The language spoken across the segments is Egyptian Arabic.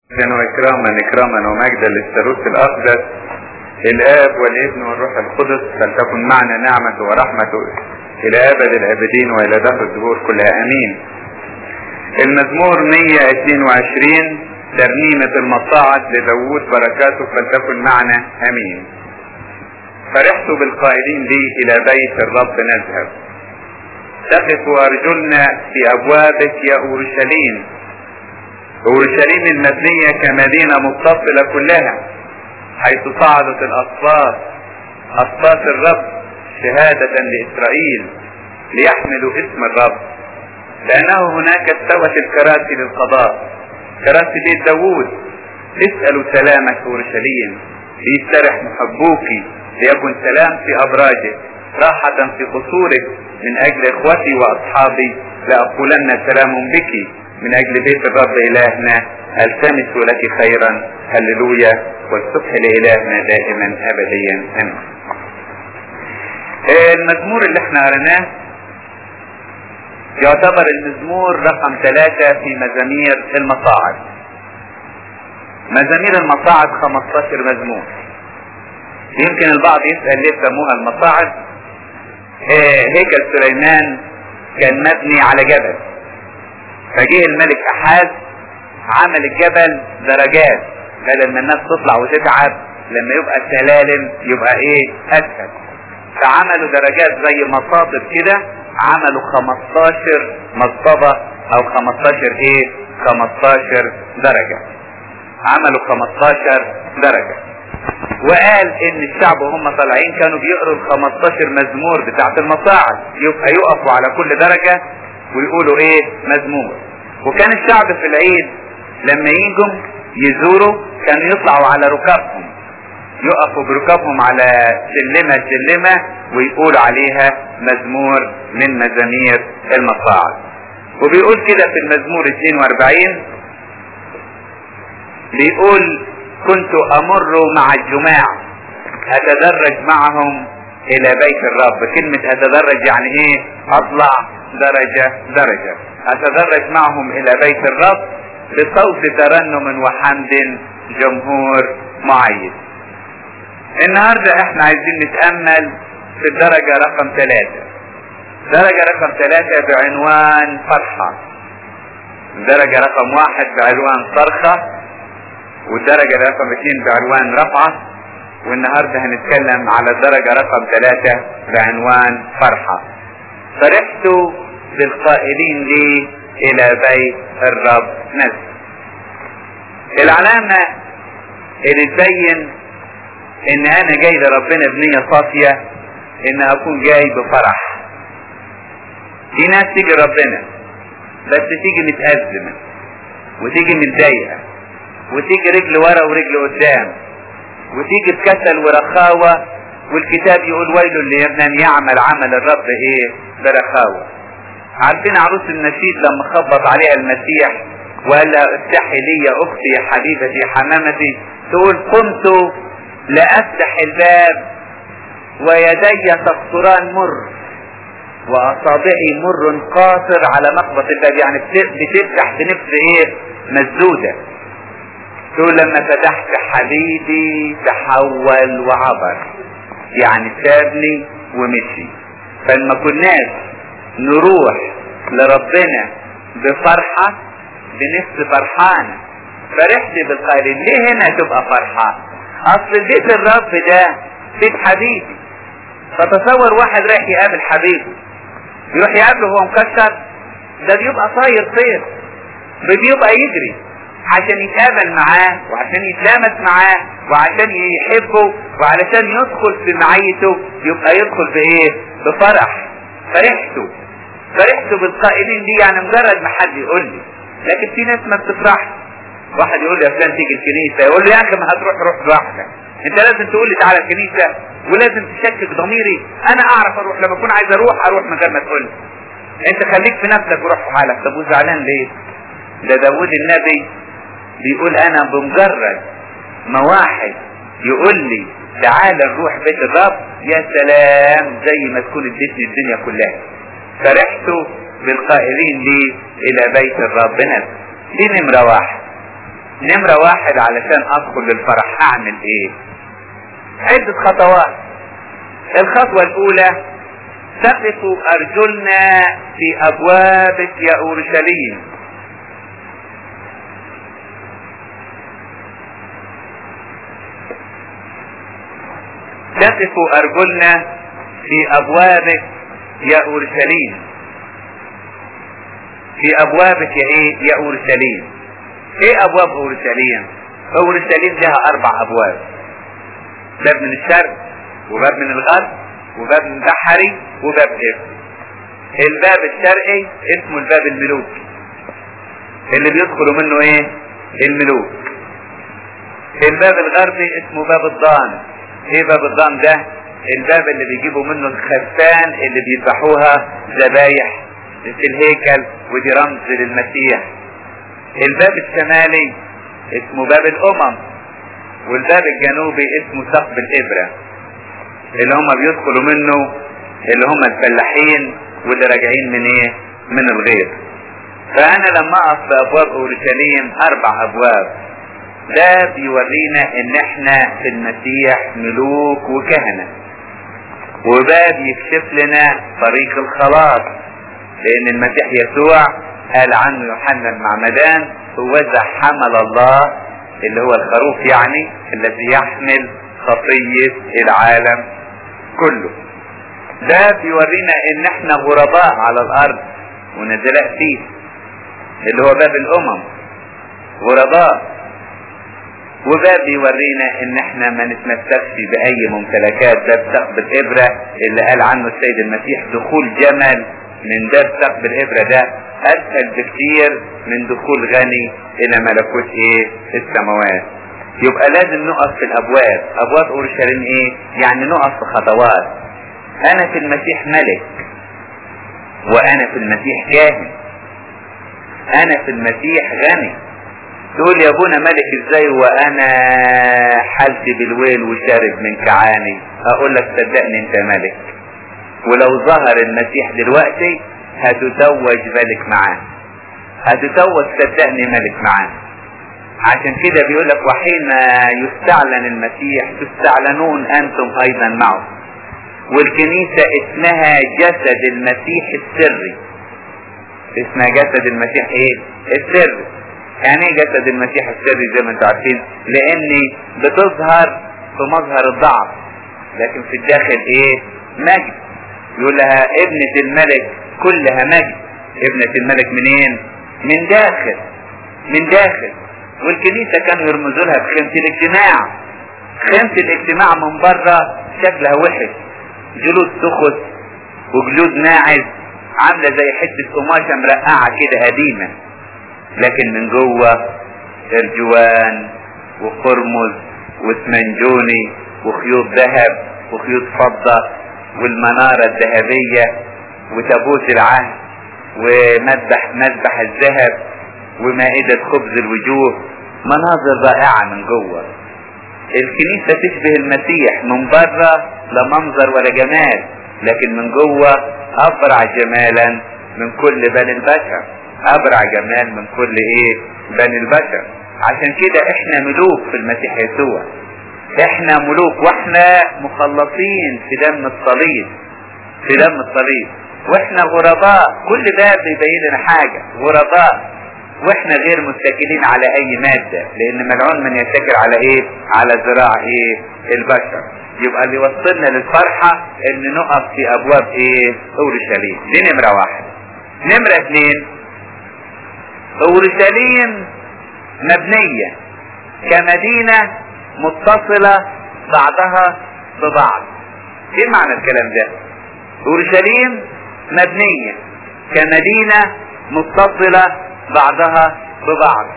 كانوا إكراما إكراما ومجدا للثالوث الأقدس الآب والابن والروح القدس فلتكن معنا نعمة ورحمة إلى أبد الآبدين وإلى دهر الدهور كلها أمين. المزمور 122 ترنيمة المصاعد لداوود بركاته فلتكن معنا أمين. فرحت بالقائلين لي إلى بيت الرب نذهب. تقف أرجلنا في أبوابك يا أورشليم أورشليم المبنية كمدينة متصلة كلها حيث صعدت الأصفاد أصفاد الرب شهادة لإسرائيل ليحملوا اسم الرب لأنه هناك استوت الكراسي للقضاء كراسي بيت داوود اسألوا سلامك أورشليم ليسترح محبوك ليكن سلام في أبراجك راحة في قصورك من أجل إخوتي وأصحابي لأقولن سلام بك من اجل بيت الرب الهنا التمس لك خيرا هللويا والصبح لالهنا دائما ابديا امين المزمور اللي احنا قريناه يعتبر المزمور رقم ثلاثة في مزامير المصاعد مزامير المصاعد 15 مزمور يمكن البعض يسأل ليه سموها المصاعد هيكل سليمان كان مبني على جبل فجه الملك احاز عمل الجبل درجات بدل ما الناس تطلع وتتعب لما يبقى سلالم يبقى ايه اسهل فعملوا درجات زي مصاطب كده عملوا 15 مصطبة او 15 ايه 15 درجة عملوا 15 درجة وقال ان الشعب وهم طالعين كانوا بيقروا ال 15 مزمور بتاعت المصاعد يبقى يقفوا على كل درجة ويقولوا ايه مزمور وكان الشعب في العيد لما يجوا يزوروا كانوا يطلعوا على ركابهم يقفوا بركابهم على سلمة سلمة ويقولوا عليها مزمور من مزامير المصاعد وبيقول كده في المزمور 42 بيقول كنت امر مع الجماع اتدرج معهم الى بيت الرب كلمة اتدرج يعني ايه اطلع درجة درجة اتدرج معهم الى بيت الرب بصوت ترنم وحمد جمهور معين النهاردة احنا عايزين نتأمل في الدرجة رقم ثلاثة درجة رقم ثلاثة بعنوان فرحة الدرجة رقم واحد بعنوان صرخة والدرجة رقم اثنين بعنوان رفعة والنهاردة هنتكلم على الدرجة رقم ثلاثة بعنوان فرحة فرحت بالقائلين لي الى بيت الرب نزل العلامة اللي تبين ان انا جاي لربنا بنية صافية ان اكون جاي بفرح في ناس تيجي ربنا بس تيجي متأزمة وتيجي متضايقة وتيجي رجل ورا ورجل قدام وتيجي بكسل ورخاوة والكتاب يقول ويل لمن يعمل عمل الرب ايه برخاوة عارفين عروس النشيد لما خبط عليها المسيح وقال لها افتحي لي يا اختي يا حبيبتي حمامتي تقول قمت لافتح الباب ويدي تقطران مر واصابعي مر قاصر على مقبض الباب يعني بتفتح بنفس ايه مسدودة تقول لما فتحت حبيبي تحول وعبر يعني سابني ومشي فما كناش نروح لربنا بفرحة بنفس فرحانة فرحت بالقائلين ليه هنا تبقى فرحة اصل بيت الرب ده بيت حبيبي فتصور واحد رايح يقابل حبيبه يروح يقابله وهو مكسر ده بيبقى طاير طير بيبقى يجري عشان يتقابل معاه وعشان يتلامس معاه وعشان يحبه وعلشان يدخل في معيته يبقى يدخل بايه بفرح فرحته فرحته بالقائلين دي يعني مجرد ما حد يقول لي لكن في ناس ما بتفرحش واحد يقول لي يا فلان تيجي الكنيسه يقول له يا اخي ما هتروح روح لوحدك انت لازم تقول لي تعالى الكنيسه ولازم تشكك ضميري انا اعرف اروح لما اكون عايز اروح اروح من غير ما تقول لي انت خليك في نفسك وروح في حالك طب وزعلان ليه ده داوود النبي بيقول انا بمجرد ما واحد يقول لي تعالى نروح بيت الرب يا سلام زي ما تكون ادتني الدنيا كلها فرحت بالقائلين لي الى بيت الرب نفسه دي نمرة واحد نمرة واحد علشان ادخل للفرح اعمل ايه عدة خطوات الخطوة الاولى ثبتوا ارجلنا في ابوابك يا اورشليم ثبتوا ارجلنا في ابوابك يا اورشليم في ابوابك يا ايه يا اورشليم ايه ابواب اورشليم اورشليم لها اربع ابواب باب من الشرق وباب من الغرب وباب من بحري وباب ابن الباب الشرقي اسمه الباب الملوك اللي بيدخلوا منه ايه الملوك الباب الغربي اسمه باب الضان ايه باب الضان ده الباب اللي بيجيبوا منه الخرفان اللي بيذبحوها ذبايح في الهيكل ودي رمز للمسيح الباب الشمالي اسمه باب الامم والباب الجنوبي اسمه ثقب الابره اللي هم بيدخلوا منه اللي هم الفلاحين واللي راجعين من ايه من الغيط فانا لما اقف في ابواب اورشليم اربع ابواب ده بيورينا ان احنا في المسيح ملوك وكهنه وباب يكشف لنا طريق الخلاص لان المسيح يسوع قال عنه يوحنا المعمدان هو ذا حمل الله اللي هو الخروف يعني الذي يحمل خطية العالم كله ده بيورينا ان احنا غرباء على الارض ونزلاء فيه اللي هو باب الامم غرباء وباب بيورينا ان احنا ما نتمسكش باي ممتلكات باب ثقب الابرة اللي قال عنه السيد المسيح دخول جمل من باب ثقب الابرة ده اسهل بكتير من دخول غني الى ملكوت ايه السماوات يبقى لازم نقف في الابواب ابواب اورشليم ايه يعني نقف في خطوات انا في المسيح ملك وانا في المسيح كاهن انا في المسيح غني تقول يا ابونا ملك ازاي وانا حالتي بالويل وشارب من كعاني اقول لك صدقني انت ملك ولو ظهر المسيح دلوقتي هتتوج ملك معاه هتتوج صدقني ملك معاه عشان كده بيقول لك وحين يستعلن المسيح تستعلنون انتم ايضا معه والكنيسة اسمها جسد المسيح السري اسمها جسد المسيح ايه السري يعني ايه جسد المسيح السري زي ما انتم عارفين لان بتظهر في مظهر الضعف لكن في الداخل ايه مجد يقول لها ابنة الملك كلها مجد ابنة الملك منين من داخل من داخل والكنيسة كانوا يرمزوا لها بخيمة الاجتماع خيمة الاجتماع من بره شكلها وحش جلود سخط وجلود ناعز عاملة زي حتة قماشة مرقعة كده قديمة لكن من جوه ارجوان وقرمز واسمنجوني وخيوط ذهب وخيوط فضة والمنارة الذهبية وتابوت العهد ومذبح مذبح الذهب ومائدة خبز الوجوه مناظر رائعة من جوه الكنيسة تشبه المسيح من بره لا منظر ولا جمال لكن من جوه أبرع جمالا من كل بني البشر أبرع جمال من كل إيه بني البشر عشان كده إحنا ملوك في المسيح يسوع إحنا ملوك وإحنا مخلصين في دم الصليب في دم الصليب وإحنا غرباء كل باب بيبين لنا حاجة غرباء واحنا غير متكلين على اي مادة لان ملعون من يتكل على ايه على ذراع ايه البشر يبقى اللي وصلنا للفرحة ان نقف في ابواب ايه اورشليم دي نمرة واحد نمرة اتنين اورشليم مبنية كمدينة متصلة بعضها ببعض ايه معنى الكلام ده اورشليم مبنية كمدينة متصلة بعضها ببعض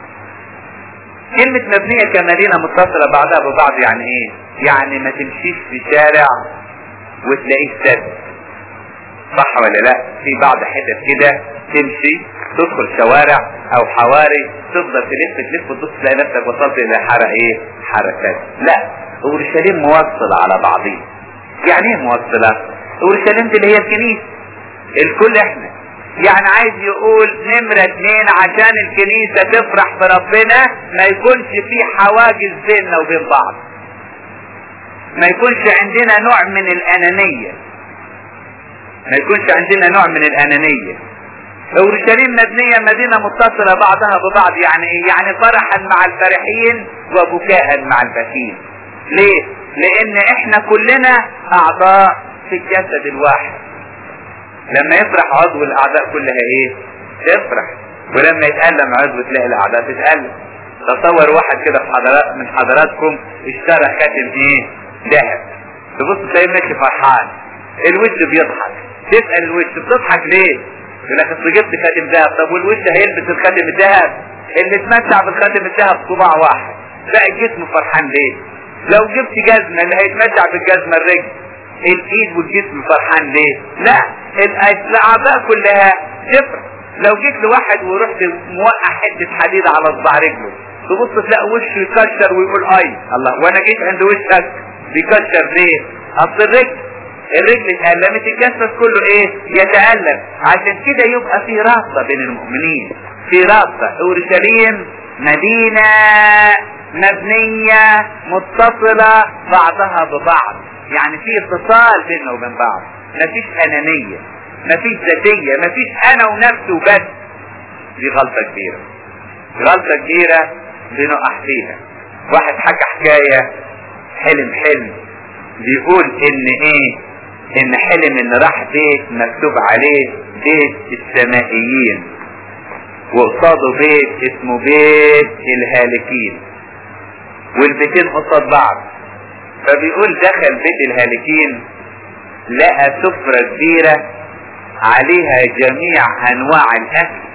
كلمة مبنية كمدينة متصلة بعضها ببعض يعني ايه يعني ما تمشيش في شارع وتلاقيه سد صح ولا لا في بعض حتت كده تمشي تدخل شوارع او حواري تفضل تلف تلف وتبص تلاقي نفسك وصلت الى حارة ايه حارة سد لا اورشليم موصلة على بعضيه يعني ايه موصلة اورشليم دي اللي هي الكنيسة الكل احنا يعني عايز يقول نمرة اتنين عشان الكنيسة تفرح بربنا ما يكونش في حواجز بيننا وبين بعض ما يكونش عندنا نوع من الانانية ما يكونش عندنا نوع من الانانية اورشليم مبنية مدينة متصلة بعضها ببعض يعني ايه يعني فرحا مع الفرحين وبكاء مع البكين ليه لان احنا كلنا اعضاء في الجسد الواحد لما يفرح عضو الاعضاء كلها ايه تفرح ولما يتألم عضو تلاقي الاعضاء تتألم تصور واحد كده في حضرات من حضراتكم اشترى خاتم ايه ذهب تبص تلاقيه ماشي فرحان الوش بيضحك تسأل الوش بتضحك ليه يقول لك اصل جبت خاتم ذهب طب والوش هيلبس الخاتم الذهب اللي اتمتع بالخاتم الذهب صباع واحد بقى الجسم فرحان ليه لو جبت جزمة اللي هيتمتع بالجزمة الرجل الايد والجسم فرحان ليه لا الاعضاء كلها تفرح لو جيت لواحد ورحت موقع حتة حديد على صباع رجله تبص تلاقي وشه يكشر ويقول اي الله وانا جيت عند وشك بيكشر ليه اصل الرجل الرجل اتألمت الجسد كله ايه يتألم عشان كده يبقى في رابطة بين المؤمنين في رابطة اورشليم مدينة مبنية متصلة بعضها ببعض يعني في اتصال بيننا وبين بعض مفيش انانية مفيش ذاتية مفيش انا ونفسي وبس دي غلطة كبيرة غلطة كبيرة بنقع فيها واحد حكى حكاية حلم حلم بيقول ان ايه ان حلم ان راح بيت مكتوب عليه بيت السمائيين وقصاده بيت اسمه بيت الهالكين والبيتين قصاد بعض فبيقول دخل بيت الهالكين لقى سفرة كبيرة عليها جميع انواع الاكل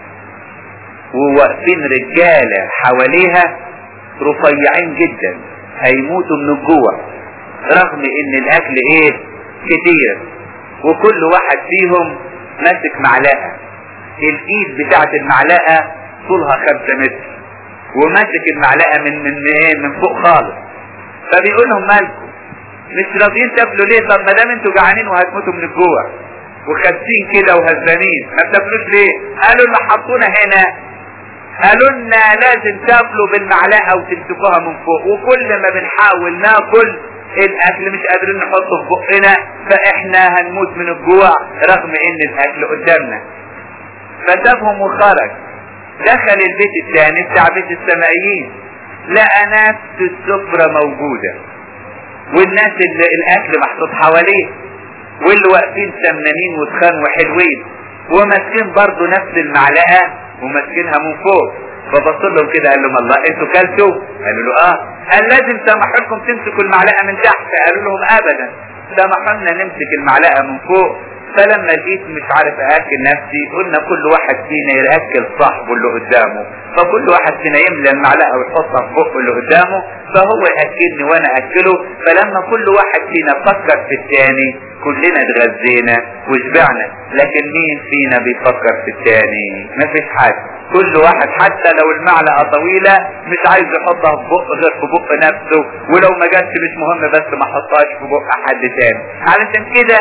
وواقفين رجالة حواليها رفيعين جدا هيموتوا من الجوع رغم ان الاكل ايه كتير وكل واحد فيهم ماسك معلقة الايد بتاعت المعلقة طولها خمسة متر وماسك المعلقة من من ايه من فوق خالص فبيقول لهم مالكم مش راضيين تاكلوا ليه طب ما دام انتوا جعانين وهتموتوا من الجوع وخاسين كده وهزانين ما بتاكلوش ليه قالوا اللي حطونا هنا قالوا لنا لازم تاكلوا بالمعلقه وتمسكوها من فوق وكل ما بنحاول ناكل الاكل مش قادرين نحطه في بقنا فاحنا هنموت من الجوع رغم ان الاكل قدامنا فسابهم وخرج دخل البيت الثاني بتاع بيت السمائيين لقى نفس السفرة موجودة والناس اللي الاكل محطوط حواليه واللي واقفين سمنانين وتخان وحلوين وماسكين برضه نفس المعلقة وماسكينها من فوق فبص لهم كده قال لهم الله انتوا كلتوا قالوا له اه قال لازم سمحوا لكم تمسكوا المعلقه من تحت قالوا لهم ابدا سمحوا لنا نمسك المعلقه من فوق فلما لقيت مش عارف اكل نفسي قلنا كل واحد فينا ياكل صاحبه اللي قدامه فكل واحد فينا يملى المعلقه ويحطها في بقه اللي قدامه فهو ياكلني وانا اكله فلما كل واحد فينا فكر في الثاني كلنا اتغذينا وشبعنا لكن مين فينا بيفكر في الثاني مفيش حاجه كل واحد حتى لو المعلقه طويله مش عايز يحطها في بق غير في بق نفسه ولو ما جاتش مش مهم بس ما حطهاش في بق حد تاني علشان كده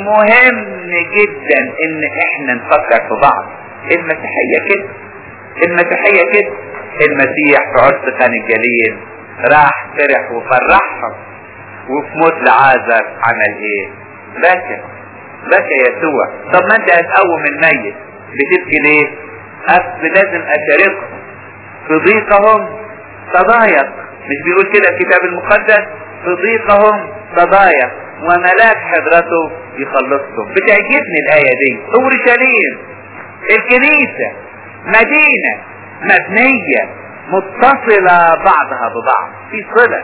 مهم جدا ان احنا نفكر في بعض المسيحيه كده المسيحيه كده المسيح في عرس كان الجليل راح فرح وفرحهم وفي موت لعازر عمل ايه بكى بكى يسوع طب ما انت هتقوم الميت بتبكي ليه اصل لازم اشاركهم في ضيقهم تضايق مش بيقول كده الكتاب المقدس في ضيقهم تضايق وملاك حضرته يخلصهم بتعجبني الآية دي اورشليم الكنيسة مدينة مبنية متصلة بعضها ببعض في صلة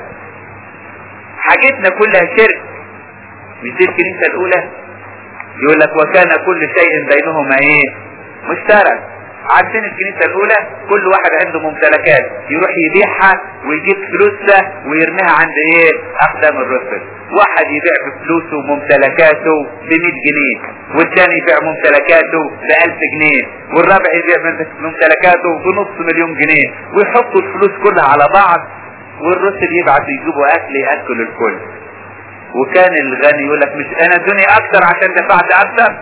حاجتنا كلها شرك مش دي الكنيسة الأولى يقول لك وكان كل شيء بينهما ايه مشترك عارفين الكنيسة الأولى كل واحد عنده ممتلكات يروح يبيعها ويجيب فلوسها ويرميها عند ايه أقدام الرسل واحد يبيع بفلوسه وممتلكاته ب 100 جنيه والثاني يبيع ممتلكاته ب 1000 جنيه والرابع يبيع ممتلكاته بنص مليون جنيه ويحطوا الفلوس كلها على بعض والرسل يبعت يجيبوا أكل يأكل الكل وكان الغني يقول لك مش أنا ادوني أكتر عشان دفعت أكتر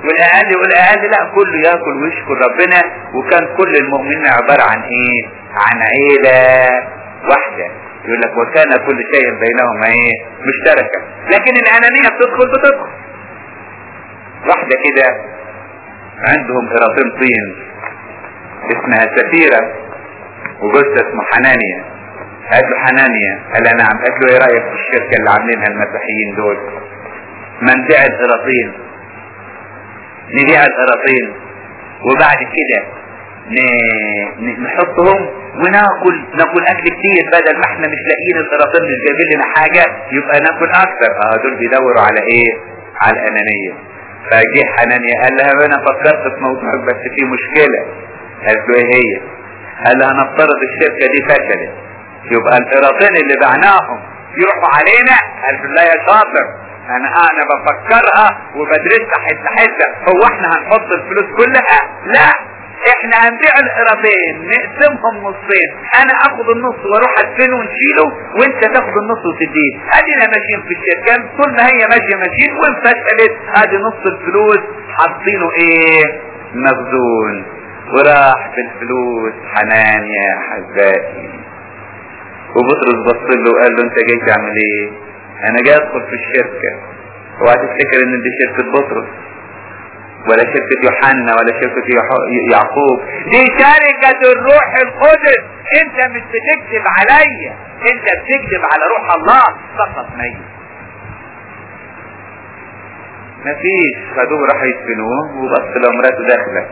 والاقل والاقل لا كله ياكل ويشكر ربنا وكان كل المؤمنين عبارة عن ايه عن عيلة واحدة يقول لك وكان كل شيء بينهما ايه مشتركة لكن الانانية بتدخل بتدخل واحدة كده عندهم قراطين طين اسمها سفيرة وجوزها اسمه حنانيا قالت له حنانيا قال لها نعم قالت له ايه رايك في الشركة اللي عاملينها المسيحيين دول ما نبيع القراطين نبيع القراطين وبعد كده ن- نحطهم وناكل ناكل اكل كتير بدل ما احنا مش لاقيين القراطين مش جايبين لنا حاجه يبقى ناكل اكتر اه دول بيدوروا على ايه على الانانيه فجه حنانيا قال لها انا فكرت في موضوع بس في مشكله قالت له ايه هي قال لها نفترض الشركه دي فشلت يبقى القراطين اللي بعناهم يروحوا علينا قال له لا يا شاطر انا انا بفكرها وبدرسها حته حته هو احنا هنحط الفلوس كلها لا احنا هنبيع القراطين نقسمهم نصين انا اخد النص واروح ادفنه ونشيله وانت تاخد النص وتديه ادينا ماشيين في الشركه طول ما هي ماشيه ماشيين وانفشلت ادي نص الفلوس حاطينه ايه مخزون وراح بالفلوس حنان يا حبائي وبطرس بص له وقال له انت جاي تعمل ايه انا جاي ادخل في الشركه اوعى تفتكر ان دي شركه بطرس ولا شركة يوحنا ولا شركة يح- يعقوب دي شركة الروح القدس انت مش بتكذب عليا انت بتكذب على روح الله فقط ميت مفيش خدوه راح يدفنوه وبص لو مراته داخلة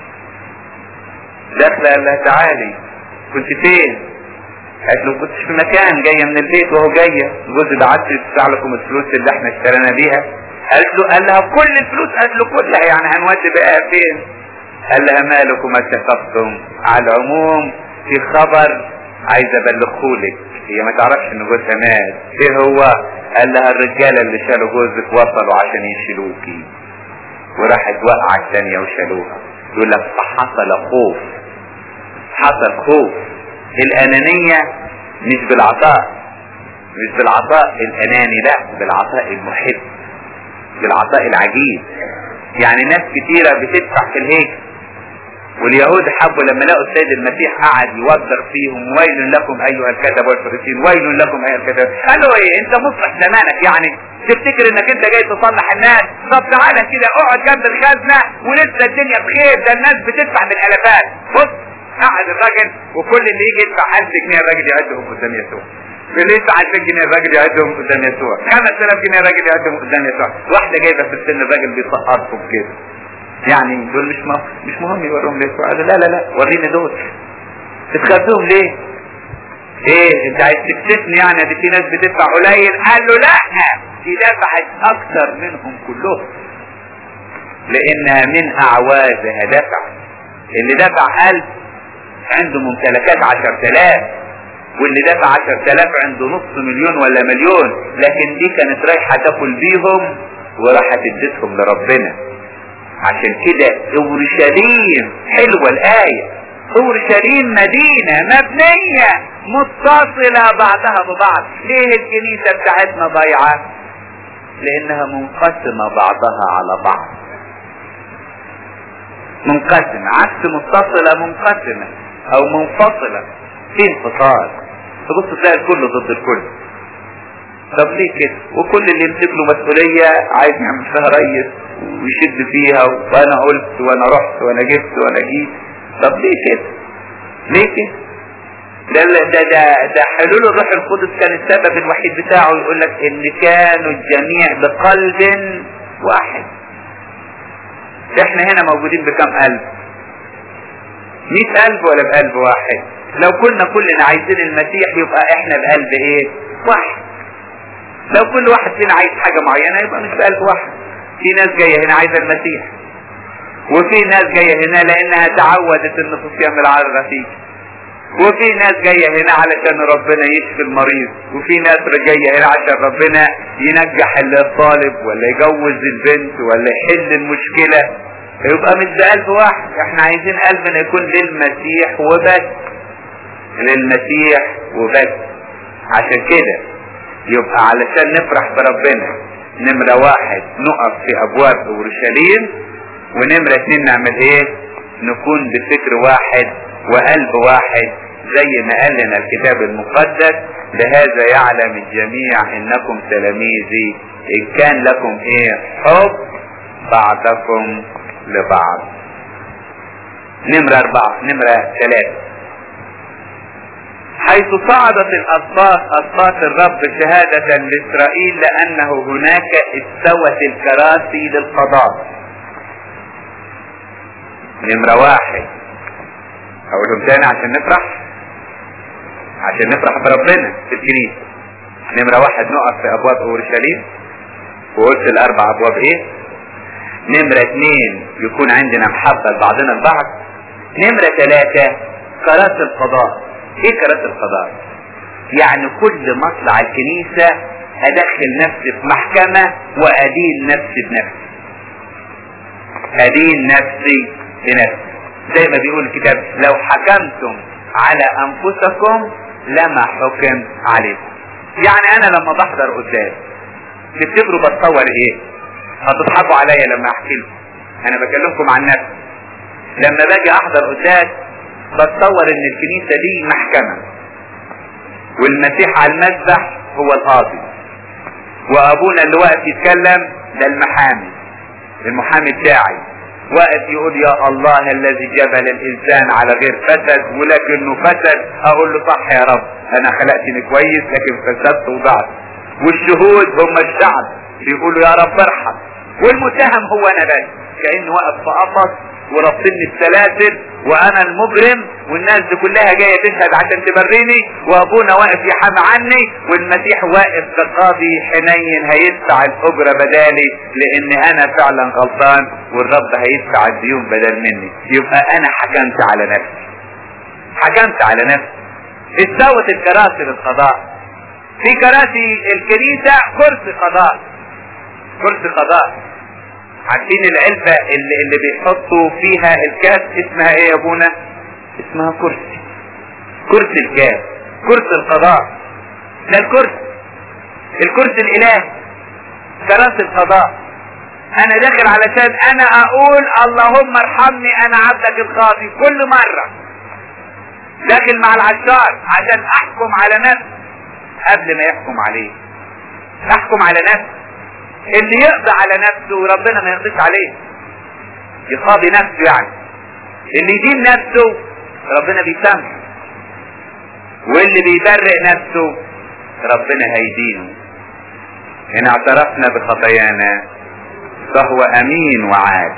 داخلة قال لها تعالي كنت فين؟ قالت له كنتش في مكان جاية من البيت وهو جاية جوزي بعت يدفع لكم الفلوس اللي احنا اشترينا بيها قالت له قال لها كل الفلوس قالت له كلها يعني هنودي بقى فين قال لها مالكم اتفقتم على العموم في خبر عايز ابلغهولك هي ما تعرفش ان جوزها مات ايه هو قال لها الرجاله اللي شالوا جوزك وصلوا عشان يشيلوكي وراحت وقعت الثانيه وشالوها يقول لك فحصل خوف حصل خوف الانانيه مش بالعطاء مش بالعطاء الاناني لا بالعطاء المحب بالعطاء العجيب يعني ناس كتيرة بتدفع في الهيكل واليهود حبوا لما لقوا السيد المسيح قعد يوبخ فيهم ويل لكم ايها الكتب والفريسين ويل لكم ايها الكتب قالوا ايه انت مصلح زمانك يعني تفتكر انك انت جاي تصلح الناس طب تعالى كده اقعد جنب الخزنه ولسه الدنيا بخير ده الناس بتدفع بالالافات بص قعد الراجل وكل اللي يجي يدفع 1000 جنيه الراجل يعدهم قدام يسوع اللي يدفع 2000 جنيه الراجل يعدهم قدام يسوع 5000 جنيه الراجل يعدهم قدام يسوع واحده جايبه في السن الراجل بيسقطهم كده يعني دول مش مهم مش مهم يوريهم ليسوع قال لا لا لا وريني دول تتخذوهم ليه؟ ايه انت عايز تكتفني يعني دي في ناس بتدفع قليل قال له لا دي دفعت اكثر منهم كلهم لانها من اعوازها دفع اللي دفع ألف عنده ممتلكات عشر تلاف واللي دفع عشر تلاف عنده نص مليون ولا مليون لكن دي كانت رايحة تاكل بيهم وراحت اديتهم لربنا عشان كده اورشليم حلوة الآية اورشليم مدينة مبنية متصلة بعضها ببعض ليه الكنيسة بتاعتنا ضايعة لانها منقسمة بعضها على بعض منقسمة عكس متصلة منقسمة او منفصلة في انفصال تبص تلاقي الكل ضد الكل طب ليه كده وكل اللي يمسك له مسؤولية عايز يعمل فيها ريس ويشد فيها وانا قلت وانا رحت وانا جبت وانا جيت طب ليه كده ليه كده ده ده ده, ده حلول الروح القدس كان السبب الوحيد بتاعه يقول لك ان كانوا الجميع بقلب واحد احنا هنا موجودين بكم قلب مئة قلب ولا بقلب واحد لو كنا كلنا عايزين المسيح يبقى احنا بقلب ايه واحد لو كل واحد فينا عايز حاجة معينة يبقى مش بقلب واحد في ناس جاية هنا عايزة المسيح وفي ناس جاية هنا لانها تعودت ان تصيام العرض فيه وفي ناس جاية هنا علشان ربنا يشفي المريض وفي ناس جاية هنا عشان ربنا ينجح الطالب ولا يجوز البنت ولا يحل المشكلة يبقى مش بقلب واحد احنا عايزين قلبنا يكون للمسيح وبس للمسيح وبس عشان كده يبقى علشان نفرح بربنا نمرة واحد نقف في ابواب اورشليم ونمرة اتنين نعمل ايه نكون بفكر واحد وقلب واحد زي ما قال لنا الكتاب المقدس بهذا يعلم الجميع انكم تلاميذي ان كان لكم ايه حب بعضكم لبعض نمرة اربعة نمرة ثلاثة حيث صعدت الأسباط أسباط الرب شهادة لإسرائيل لأنه هناك استوت الكراسي للقضاء نمرة واحد أقولهم تاني عشان نفرح عشان نفرح بربنا في الكنيسة نمرة واحد نقف في أبواب أورشليم وقلت الأربع أبواب إيه نمرة اثنين يكون عندنا محبة لبعضنا البعض نمرة ثلاثة كراسي القضاء ايه كراسي القضاء يعني كل مطلع الكنيسة ادخل نفسي في محكمة وادين نفسي بنفسي ادين نفسي بنفسي زي ما بيقول الكتاب لو حكمتم على انفسكم لما حكم عليكم يعني انا لما بحضر قدام تفتكروا بتصور ايه هتضحكوا عليا لما احكي لكم انا بكلمكم عن نفسي لما باجي احضر قدام بتصور ان الكنيسة دي محكمة والمسيح على المذبح هو القاضي وابونا اللي واقف يتكلم ده المحامي المحامي بتاعي واقف يقول يا الله الذي جبل الانسان على غير فسد ولكنه فسد اقول له صح يا رب انا خلقتني كويس لكن فسدت وضعت والشهود هم الشعب بيقولوا يا رب ارحم والمتهم هو انا بس كانه واقف في قفص وربطني السلاسل وانا المجرم والناس دي كلها جايه تشهد عشان تبريني وابونا واقف يحامي عني والمسيح واقف كقاضي حنين هيدفع الاجره بدالي لان انا فعلا غلطان والرب هيدفع الديون بدل مني يبقى انا حكمت على نفسي حكمت على نفسي استوت الكراسي للقضاء في كراسي الكنيسة كرسي قضاء كرسي قضاء عارفين العلبة اللي, اللي بيحطوا فيها الكاس اسمها ايه يا ابونا اسمها كرسي كرسي الكاس كرسي القضاء ده الكرسي الكرسي الالهي كراسي القضاء انا داخل علشان انا اقول اللهم ارحمني انا عبدك القاضي كل مرة داخل مع العشار عشان احكم على نفسي قبل ما يحكم عليه احكم على نفسي اللي يقضي على نفسه وربنا ما يقضيش عليه يقاضي نفسه يعني اللي يدين نفسه ربنا بيسامحه واللي بيبرئ نفسه ربنا هيدينه ان اعترفنا بخطايانا فهو امين وعاد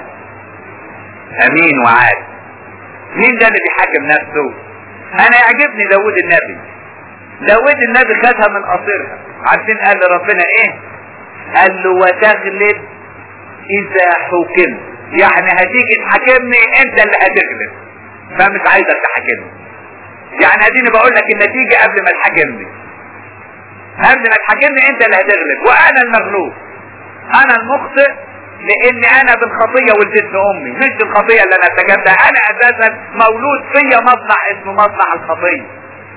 امين وعاد مين ده اللي بيحاكم نفسه انا يعجبني داود النبي داود النبي خدها من قصيرها عارفين قال لربنا ايه قال له وتغلب اذا حكمت يعني هتيجي تحاكمني انت اللي هتغلب فمش عايزك تحاكمني يعني اديني بقول لك النتيجة قبل ما تحاكمني قبل ما تحاكمني انت اللي هتغلب وانا المغلوب انا المخطئ لان انا بالخطية ولدت امي مش الخطية اللي انا ارتكبتها انا اساسا مولود فيا مصنع اسمه مصنع الخطية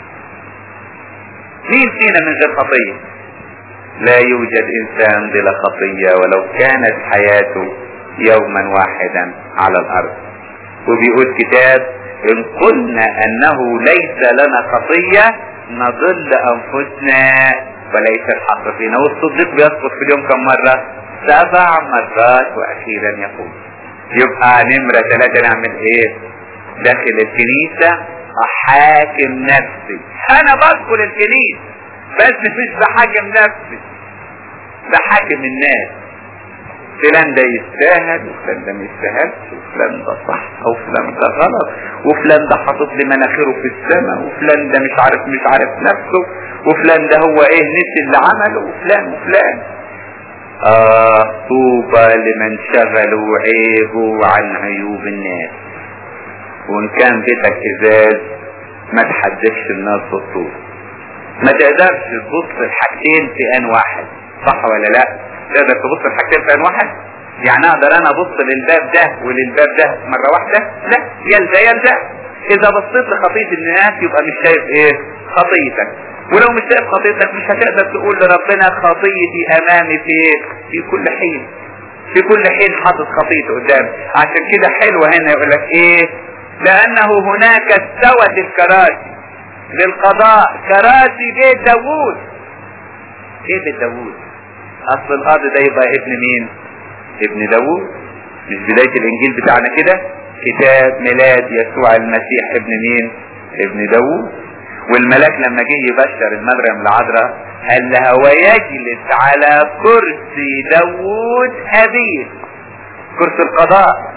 مين فينا من غير خطية لا يوجد انسان بلا خطية ولو كانت حياته يوما واحدا على الارض وبيقول كتاب ان قلنا انه ليس لنا خطية نضل انفسنا وليس الحق فينا والصديق بيسقط في اليوم كم مرة سبع مرات واخيرا يقول يبقى نمرة ثلاثة نعمل ايه داخل الكنيسة احاكم نفسي انا بدخل الكنيسة بس مش بحاكم نفسي بحاكم الناس فلان ده يستاهل وفلان ده ما يستاهلش وفلان ده صح وفلان ده غلط وفلان ده حاطط لي مناخيره في السماء وفلان ده مش عارف مش عارف نفسه وفلان ده هو ايه نسي اللي عمله وفلان وفلان آه طوبى لمن شغلوا عيبه عن عيوب الناس وان كان بيتك ازاز ما تحدثش الناس بالطول ما تقدرش تبص الحاجتين في ان واحد صح ولا لا تقدر تبص الحاجتين في ان واحد يعني اقدر انا ابص للباب ده وللباب ده مرة واحدة لا يلزى يلزى اذا بصيت لخطية الناس يبقى مش شايف ايه خطيتك ولو مش شايف خطيتك مش هتقدر تقول لربنا خطيتي امامي في ايه في كل حين في كل حين حاطط خطيته قدام عشان كده حلوة هنا يقول لك ايه لانه هناك استوت الكراسي للقضاء كراسي بيت داوود ايه بيت داوود اصل الارض ده يبقى ابن مين ابن داوود مش بداية الانجيل بتاعنا كده كتاب ميلاد يسوع المسيح ابن مين ابن داوود والملاك لما جه يبشر المريم العذراء قال لها ويجلس على كرسي داوود ابيه كرسي القضاء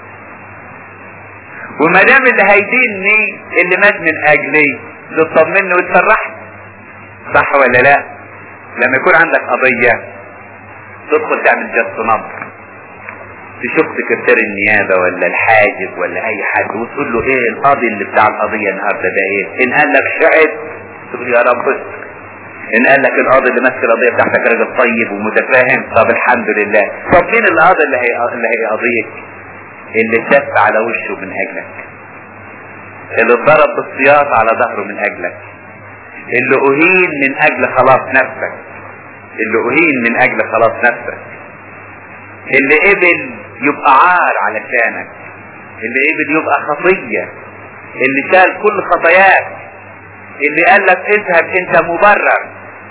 وما دام اللي هيديني اللي مات من اجلي تطمني وتفرحني صح ولا لا لما يكون عندك قضية تدخل تعمل جس نبض تشوف سكرتير النيابة ولا الحاجب ولا اي حد وتقول له ايه القاضي اللي بتاع القضية النهاردة ده ايه ان قال لك شعب تقول يا رب استر ان قال لك القاضي اللي ماسك القضية بتاعتك راجل طيب ومتفاهم طب الحمد لله طب مين القاضي اللي هي اللي هيقضيك اللي شف على وشه من اجلك اللي اتضرب بالسياط على ظهره من اجلك اللي اهين من اجل خلاص نفسك اللي اهين من اجل خلاص نفسك اللي قبل يبقى عار علشانك اللي قبل يبقى خطية اللي شال كل خطاياك اللي قال لك اذهب انت مبرر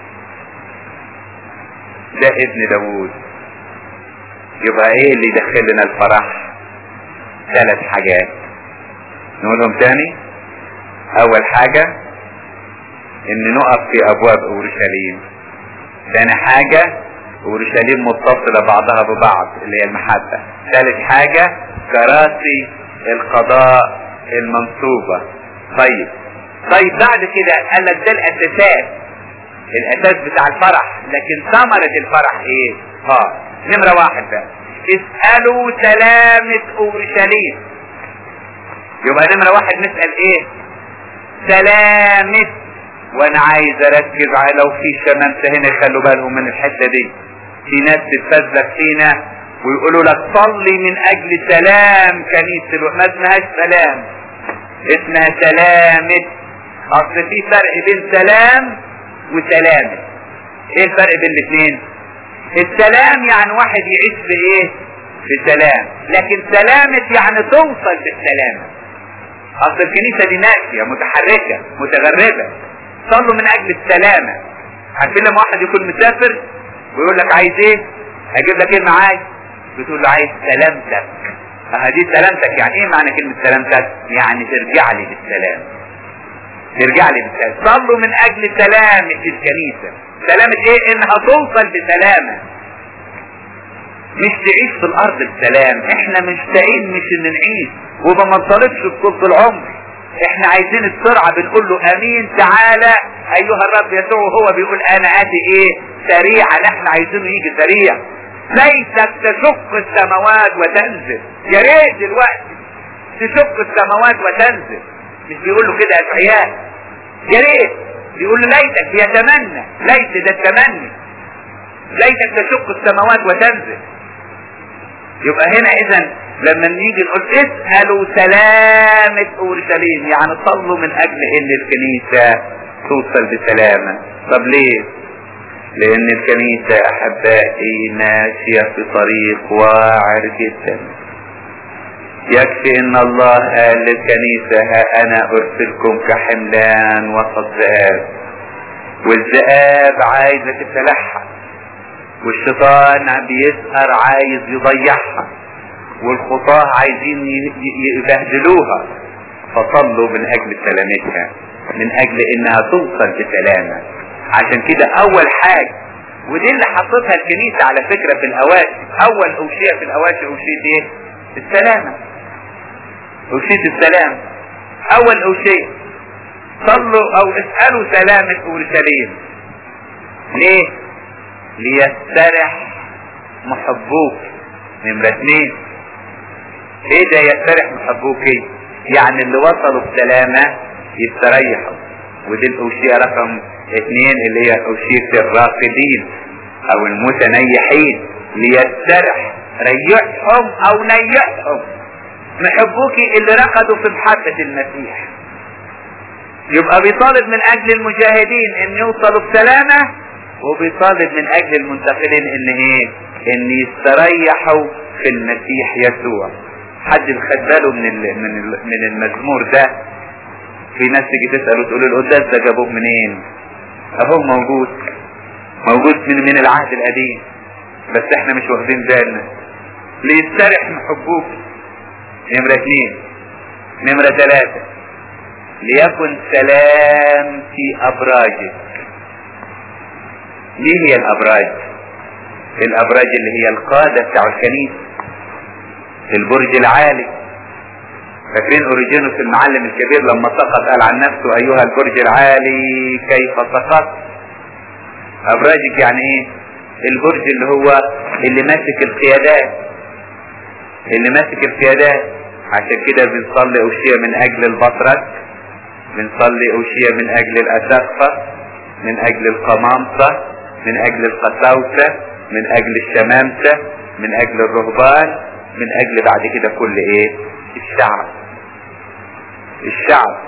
ده ابن داوود يبقى ايه اللي يدخل لنا الفرح ثلاث حاجات نقولهم تاني اول حاجة ان نقف في ابواب اورشليم ثاني حاجة اورشليم متصلة بعضها ببعض اللي هي المحبة ثالث حاجة كراسي القضاء المنصوبة طيب طيب بعد كده قال لك ده الاساسات الاساس بتاع الفرح لكن ثمرة الفرح ايه اه نمرة واحد بقى اسألوا سلامة اورشليم يبقى نمرة واحد نسأل ايه سلامة وانا عايز اركز على لو في شمامسة هنا يخلوا بالهم من الحتة دي في ناس تتفزلك فينا ويقولوا لك صلي من اجل سلام كنيسة الو... ما اسمهاش سلام اسمها سلامة اصل في فرق بين سلام وسلامة ايه الفرق بين الاثنين السلام يعني واحد يعيش في ايه في سلام لكن سلامة يعني توصل بالسلامة اصل الكنيسة دي ماشية متحركة متغربة صلوا من اجل السلامة عارفين لما واحد يكون مسافر ويقول لك عايز ايه اجيب لك ايه معايا بتقول له عايز سلامتك اه دي سلامتك يعني ايه معنى كلمة سلامتك يعني ترجع لي بالسلام ترجع لي بالسلام صلوا من اجل سلامة الكنيسة سلامة ايه انها توصل بسلامة مش تعيش في الارض بسلام احنا مشتاقين مش ان نعيش وما نطلبش بطول العمر احنا عايزين السرعة بنقول له امين تعالى ايها الرب يسوع وهو بيقول انا اتي ايه سريعا احنا عايزينه يجي سريع ليتك تشق السماوات وتنزل يا ريت دلوقتي تشق السماوات وتنزل مش بيقول له كده اشعياء يا ريت بيقول له ليتك يتمنى ليت ده التمني ليتك تشق السماوات وتنزل يبقى هنا اذا لما نيجي نقول اسألوا سلامة اورشليم يعني صلوا من اجل ان الكنيسة توصل بسلامة طب ليه لان الكنيسة احبائي ماشية في طريق واعر جدا يكفي ان الله قال للكنيسة ها انا ارسلكم كحملان وسط ذئاب والذئاب عايزة تتلحى والشيطان بيسهر عايز يضيعها والخطاة عايزين يبهدلوها فصلوا من اجل سلامتها من اجل انها توصل بسلامة عشان كده اول حاجة ودي اللي حطتها الكنيسة على فكرة في الاواشي اول اوشية في الاواشي اوشية ايه السلامة اوشية السلام اول اوشية صلوا او اسألوا سلامة اورشليم ليه ليسترح محبوك نمرة اثنين ايه ده يسترح محبوك ايه يعني اللي وصلوا بسلامة يستريحوا ودي الاوشية رقم اثنين اللي هي اوشية الراقدين او المتنيحين ليسترح ريحهم او نيحهم محبوكي اللي رقدوا في محبة المسيح يبقى بيطالب من اجل المجاهدين ان يوصلوا بسلامة وبيطالب من اجل المنتقلين ان ايه ان يستريحوا في المسيح يسوع حد خد باله من ال من ال من المزمور ده في ناس تيجي تسال وتقول القداس ده جابوه منين اهو موجود موجود من من العهد القديم بس احنا مش واخدين بالنا ليسترح محبوك نمرة اثنين نمرة ثلاثة ليكن سلام في ابراجك مين هي الابراج الابراج اللي هي القادة بتاع الكنيسة البرج العالي فاكرين اوريجينوس المعلم الكبير لما سقط قال عن نفسه ايها البرج العالي كيف سقط ابراجك يعني ايه البرج اللي هو اللي ماسك القيادات اللي ماسك القيادات عشان كده بنصلي اوشية من اجل البطرك بنصلي اوشية من اجل الاساقفة من اجل القمامسة من اجل القساوسة من اجل الشمامسة من اجل الرهبان من اجل بعد كده كل ايه الشعب الشعب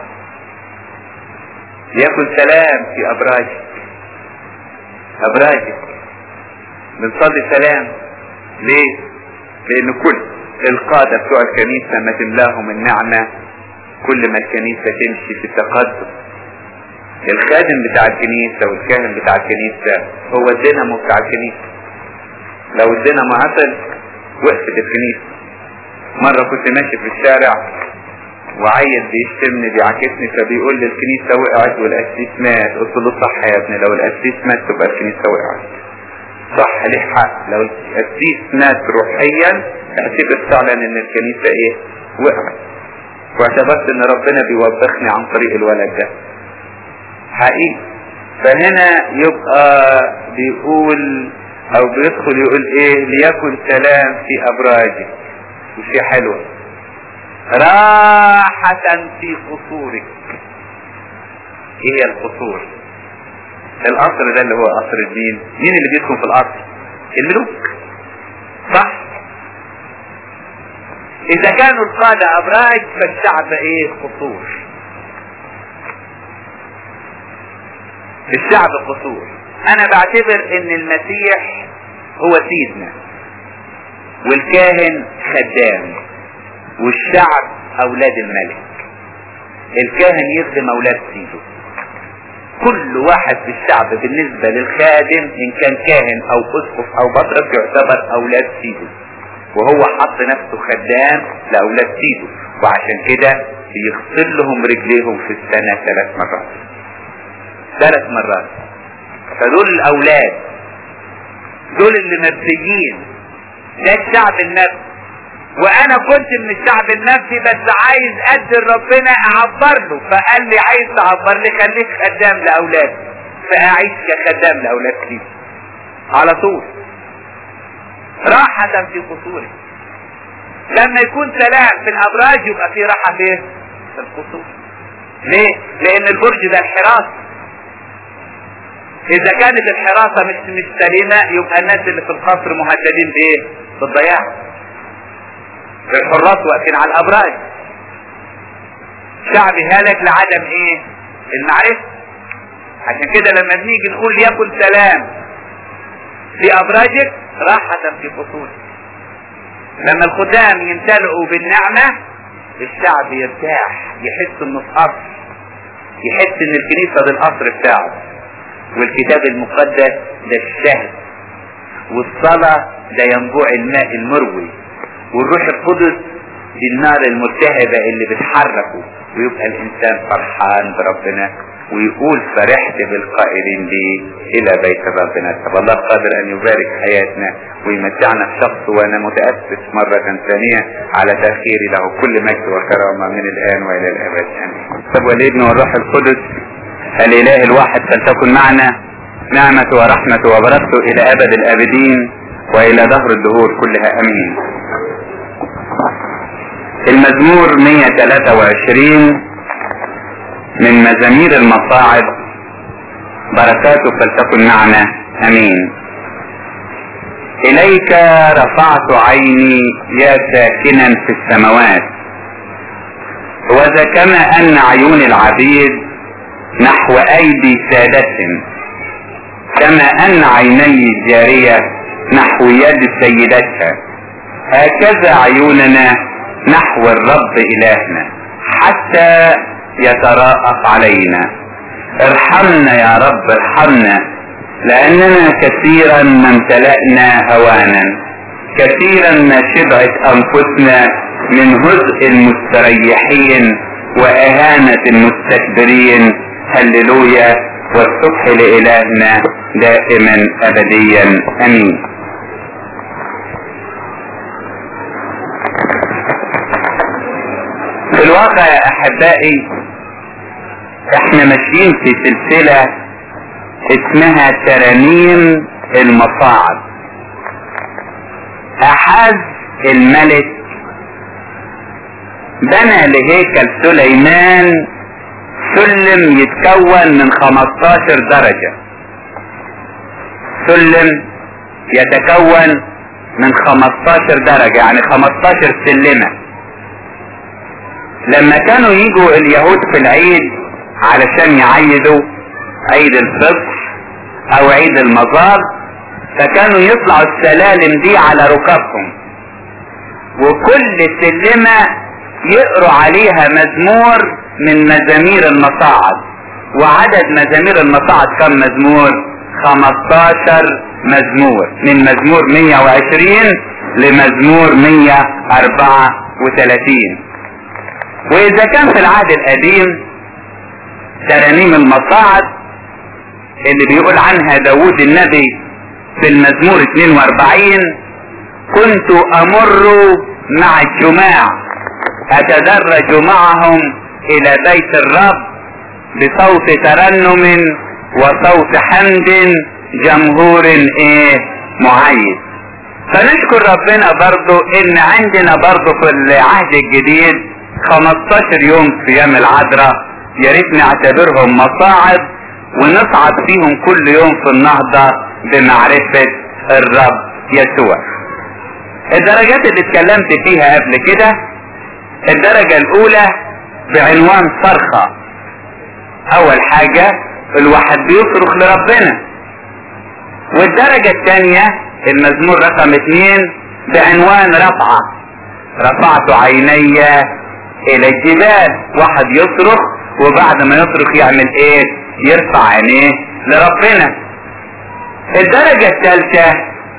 ليكن سلام في ابراجك ابراجك بنصلي سلام ليه لان كل القادة بتوع الكنيسة ما تملاهم النعمة كل ما الكنيسة تمشي في التقدم الخادم بتاع الكنيسة والكاهن بتاع الكنيسة هو الدينامو بتاع الكنيسة لو الدينامو عطل وقفت الكنيسة مرة كنت ماشي في الشارع وعيل بيشتمني بيعاكسني فبيقول لي الكنيسة وقعت والقسيس مات قلت له صح يا ابني لو القسيس مات تبقى الكنيسة وقعت صح ليه حق لو القسيس مات روحيا اعتبر فعلا ان الكنيسة ايه وقعت واعتبرت ان ربنا بيوبخني عن طريق الولد ده حقيقي فهنا يبقى بيقول او بيدخل يقول ايه ليكن سلام في ابراجك وشي حلوة راحة في قصورك ايه هي القصور القصر ده اللي هو قصر الدين مين اللي بيسكن في القصر الملوك صح اذا كانوا القادة ابراج فالشعب ايه قصور الشعب قصور انا بعتبر ان المسيح هو سيدنا والكاهن خدام والشعب اولاد الملك الكاهن يخدم اولاد سيده كل واحد في الشعب بالنسبة للخادم ان كان كاهن او اسقف او بطرك يعتبر اولاد سيده وهو حط نفسه خدام لاولاد سيده وعشان كده بيغسل لهم رجليهم في السنة ثلاث مرات ثلاث مرات فدول الاولاد دول اللي مبدئين ده الشعب النفسي وانا كنت من الشعب النفسي بس عايز ادي ربنا اعبر له فقال لي عايز تعبر لي خليك خدام لاولادي فاعيش كخدام لاولاد لي على طول راحة في قصوري لما يكون سلام في الابراج يبقى في راحة فين في القصور ليه لان البرج ده الحراسة اذا كانت الحراسة مش مش سليمة يبقى الناس اللي في القصر مهددين بايه بالضياع الحراس واقفين على الابراج شعبي هلك لعدم ايه المعرفة عشان كده لما بنيجي نقول يكن سلام في ابراجك راحة في قصورك لما الخدام يمتلئوا بالنعمة الشعب يرتاح يحس انه في قصر يحس ان الكنيسة دي القصر بتاعه والكتاب المقدس ده الشهد والصلاة ده ينبوع الماء المروي والروح القدس دي النار الملتهبة اللي بتحركه ويبقى الانسان فرحان بربنا ويقول فرحت بالقائلين لي الى بيت ربنا طب الله قادر ان يبارك حياتنا ويمتعنا بشخص وانا متأسف مرة ثانية على تأخيري له كل مجد وكرامة من الان والى الابد امين طب والابن والروح القدس الاله الواحد فلتكن معنا نعمة ورحمة وبركته الى ابد الابدين والى دهر الدهور كلها امين المزمور 123 من مزامير المصاعب بركاته فلتكن معنا امين اليك رفعت عيني يا ساكنا في السماوات وذا كما ان عيون العبيد نحو ايدي سادتهم كما ان عيني الجارية نحو يد سيدتها هكذا عيوننا نحو الرب إلهنا حتى يتراءف علينا ارحمنا يا رب ارحمنا لأننا كثيرا ما امتلأنا هوانا كثيرا ما شبعت أنفسنا من هزء المستريحين وإهانة المستكبرين هللويا والصبح لإلهنا دائما أبديا أمين في الواقع يا أحبائي احنا ماشيين في سلسلة اسمها ترانيم المصاعد أحاز الملك بنى لهيكل سليمان سلم يتكون من 15 درجة سلم يتكون من 15 درجة يعني 15 سلمة لما كانوا يجوا اليهود في العيد علشان يعيدوا عيد الفطر او عيد المزار فكانوا يطلعوا السلالم دي على ركابهم وكل سلمة يقروا عليها مزمور من مزامير المصاعد وعدد مزامير المصاعد كم مزمور 15 مزمور من مزمور 120 لمزمور 134 واذا كان في العهد القديم ترانيم المصاعد اللي بيقول عنها داود النبي في المزمور 42 كنت امر مع الجماع اتدرج معهم الى بيت الرب بصوت ترنم وصوت حمد جمهور ايه معيد فنشكر ربنا برضو ان عندنا برضو في العهد الجديد 15 يوم صيام العذراء يا ريت نعتبرهم مصاعد ونصعد فيهم كل يوم في النهضة بمعرفة الرب يسوع الدرجات اللي اتكلمت فيها قبل كده الدرجة الاولى بعنوان صرخة اول حاجة الواحد بيصرخ لربنا والدرجة الثانية المزمور رقم اثنين بعنوان رفعة رفعت عيني الى الجبال واحد يصرخ وبعد ما يصرخ يعمل ايه يرفع عينيه لربنا الدرجة الثالثة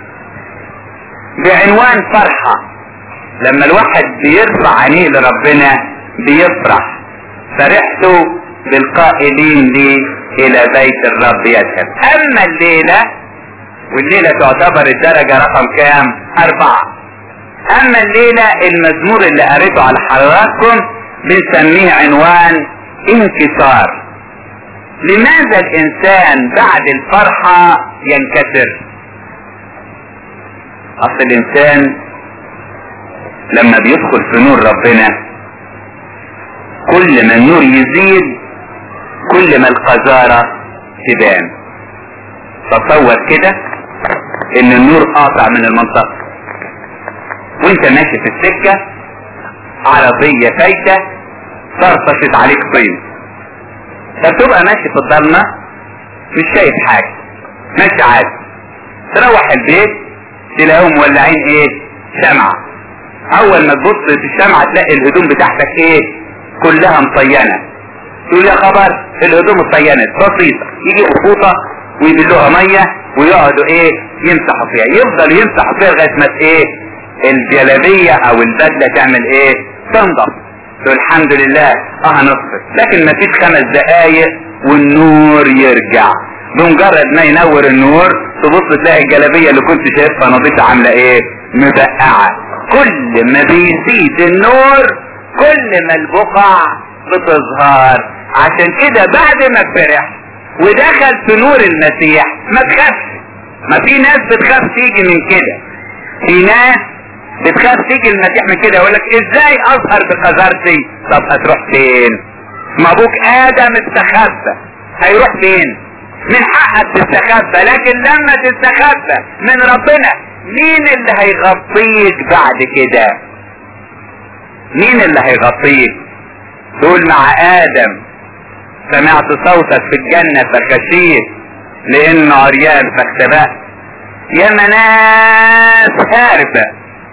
بعنوان فرحة لما الواحد بيرفع عينيه لربنا بيفرح فرحت بالقائلين لي الى بيت الرب يذهب اما الليلة والليلة تعتبر الدرجة رقم كام اربعة اما الليلة المزمور اللي قريته على حضراتكم بنسميه عنوان انكسار لماذا الانسان بعد الفرحة ينكسر اصل الانسان لما بيدخل في نور ربنا كل ما النور يزيد كل ما القذارة تبان تصور كده ان النور قاطع من المنطقة وانت ماشي في السكة عربية فايتة طرطشت عليك طين فتبقى ماشي في الضلمة مش شايف حاجة ماشي عادي تروح البيت تلاقيهم مولعين ايه شمعة اول ما تبص في الشمعة تلاقي الهدوم بتاعتك ايه كلها مطينة تقول يا خبر الهدوم اتطينت بسيطة يجي فوطة ويبلوها مية ويقعدوا ايه يمسحوا فيها يفضل يمسحوا فيها لغاية ما ايه الجلابية او البدلة تعمل ايه تنضف تقول الحمد لله اه نصفت لكن ما فيش خمس دقايق والنور يرجع بمجرد ما ينور النور تبص تلاقي الجلابية اللي كنت شايفها نظيفة عاملة ايه مبقعة كل ما بيزيد النور كل ما البقع بتظهر عشان كده بعد ما فرح ودخل في نور المسيح ما تخافش ما في ناس بتخاف تيجي من كده في ناس بتخاف تيجي المسيح من كده يقول لك ازاي اظهر بقذارتي طب هتروح فين ما ابوك ادم استخبى هيروح فين من حقك تستخبى لكن لما تستخبى من ربنا مين اللي هيغطيك بعد كده مين اللي هيغطيك تقول مع ادم سمعت صوتك في الجنة فخشيت لان عريان فاختبأت يا ناس هاربة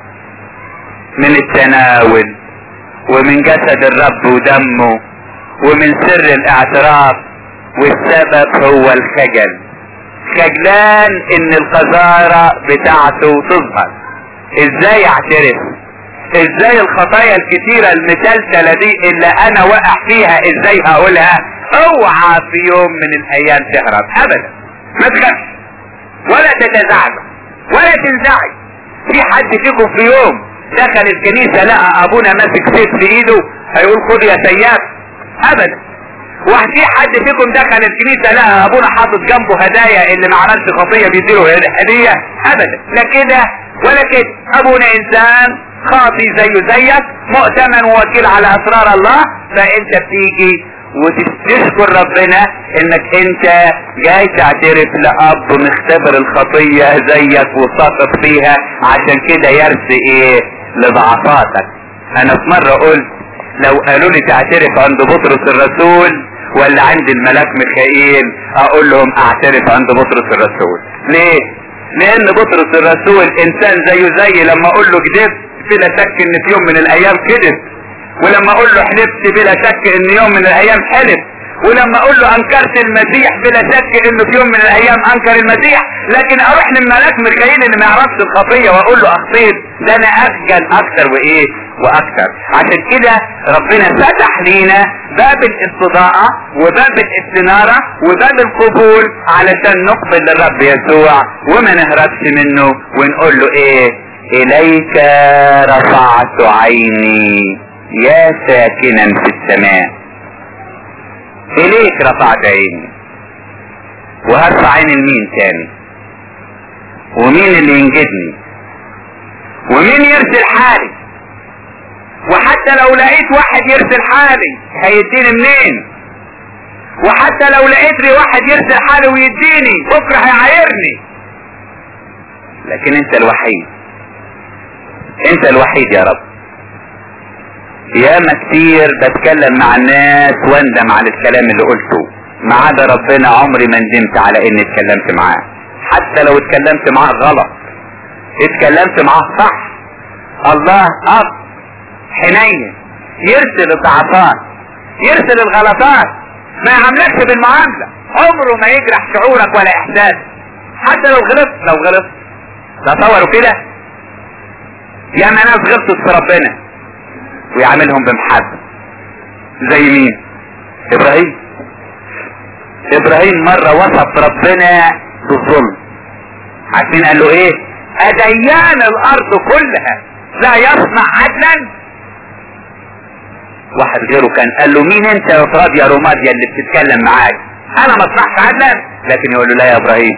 من التناول ومن جسد الرب ودمه ومن سر الاعتراف والسبب هو الخجل خجلان ان القذارة بتاعته تظهر ازاي اعترف ازاي الخطايا الكتيرة المسلسلة دي اللي انا واقع فيها ازاي هقولها اوعى في يوم من الايام تهرب ابدا ما تخافش ولا تتزعزع ولا تنزعج في حد فيكم في يوم دخل الكنيسة لقى ابونا ماسك سيف في ايده هيقول خد يا سياف ابدا وفي حد فيكم دخل الكنيسة لقى ابونا حاطط جنبه هدايا اللي ما عملش خطية بيديله هدية ابدا لا كده ولا كده ابونا انسان خاطي زيه زيك مؤتمن ووكيل على اسرار الله فانت بتيجي وتشكر ربنا انك انت جاي تعترف لاب مختبر الخطية زيك وساقط فيها عشان كده يرثي ايه لضعفاتك انا في مرة قلت لو قالوا لي تعترف عند بطرس الرسول ولا عند الملاك ميخائيل اقول لهم اعترف عند بطرس الرسول ليه لان بطرس الرسول انسان زيه زي لما اقول له كذبت بلا شك ان في يوم من الايام كذب ولما اقول له حلفت بلا شك ان يوم من الايام حلف ولما اقول له انكرت المسيح بلا شك انه في يوم من الايام انكر المسيح لكن اروح للملاك ميخائيل اللي ما يعرفش الخطيه واقول له اخطيت ده انا اخجل اكتر وايه واكتر عشان كده ربنا فتح لينا باب الاستضاءة وباب الاستنارة وباب القبول علشان نقبل للرب يسوع وما نهربش منه ونقول له ايه اليك رفعت عيني يا ساكنا في السماء اليك رفعت عيني وهرفع عين المين تاني ومين اللي ينجدني ومين يرسل حالي وحتى لو لقيت واحد يرسل حالي هيديني منين وحتى لو لقيت لي واحد يرسل حالي ويديني بكره هيعايرني لكن انت الوحيد انت الوحيد يا رب ياما كتير بتكلم مع الناس واندم على الكلام اللي قلته ما عدا ربنا عمري ما ندمت على اني اتكلمت معاه حتى لو اتكلمت معاه غلط اتكلمت معاه صح الله اب حنين يرسل الضعفات يرسل الغلطات ما يعاملكش بالمعاملة عمره ما يجرح شعورك ولا احساسك حتى لو غلطت لو غلطت تصوروا كده ياما ناس غلطت في ربنا ويعاملهم بمحبة زي مين ابراهيم ابراهيم مرة وصف ربنا بالظلم عارفين قال له ايه اديان الارض كلها لا يصنع عدلا واحد غيره كان قال له مين انت يا فراد يا روماديا اللي بتتكلم معاك انا ما اصنعش عدلا لكن يقول له لا يا ابراهيم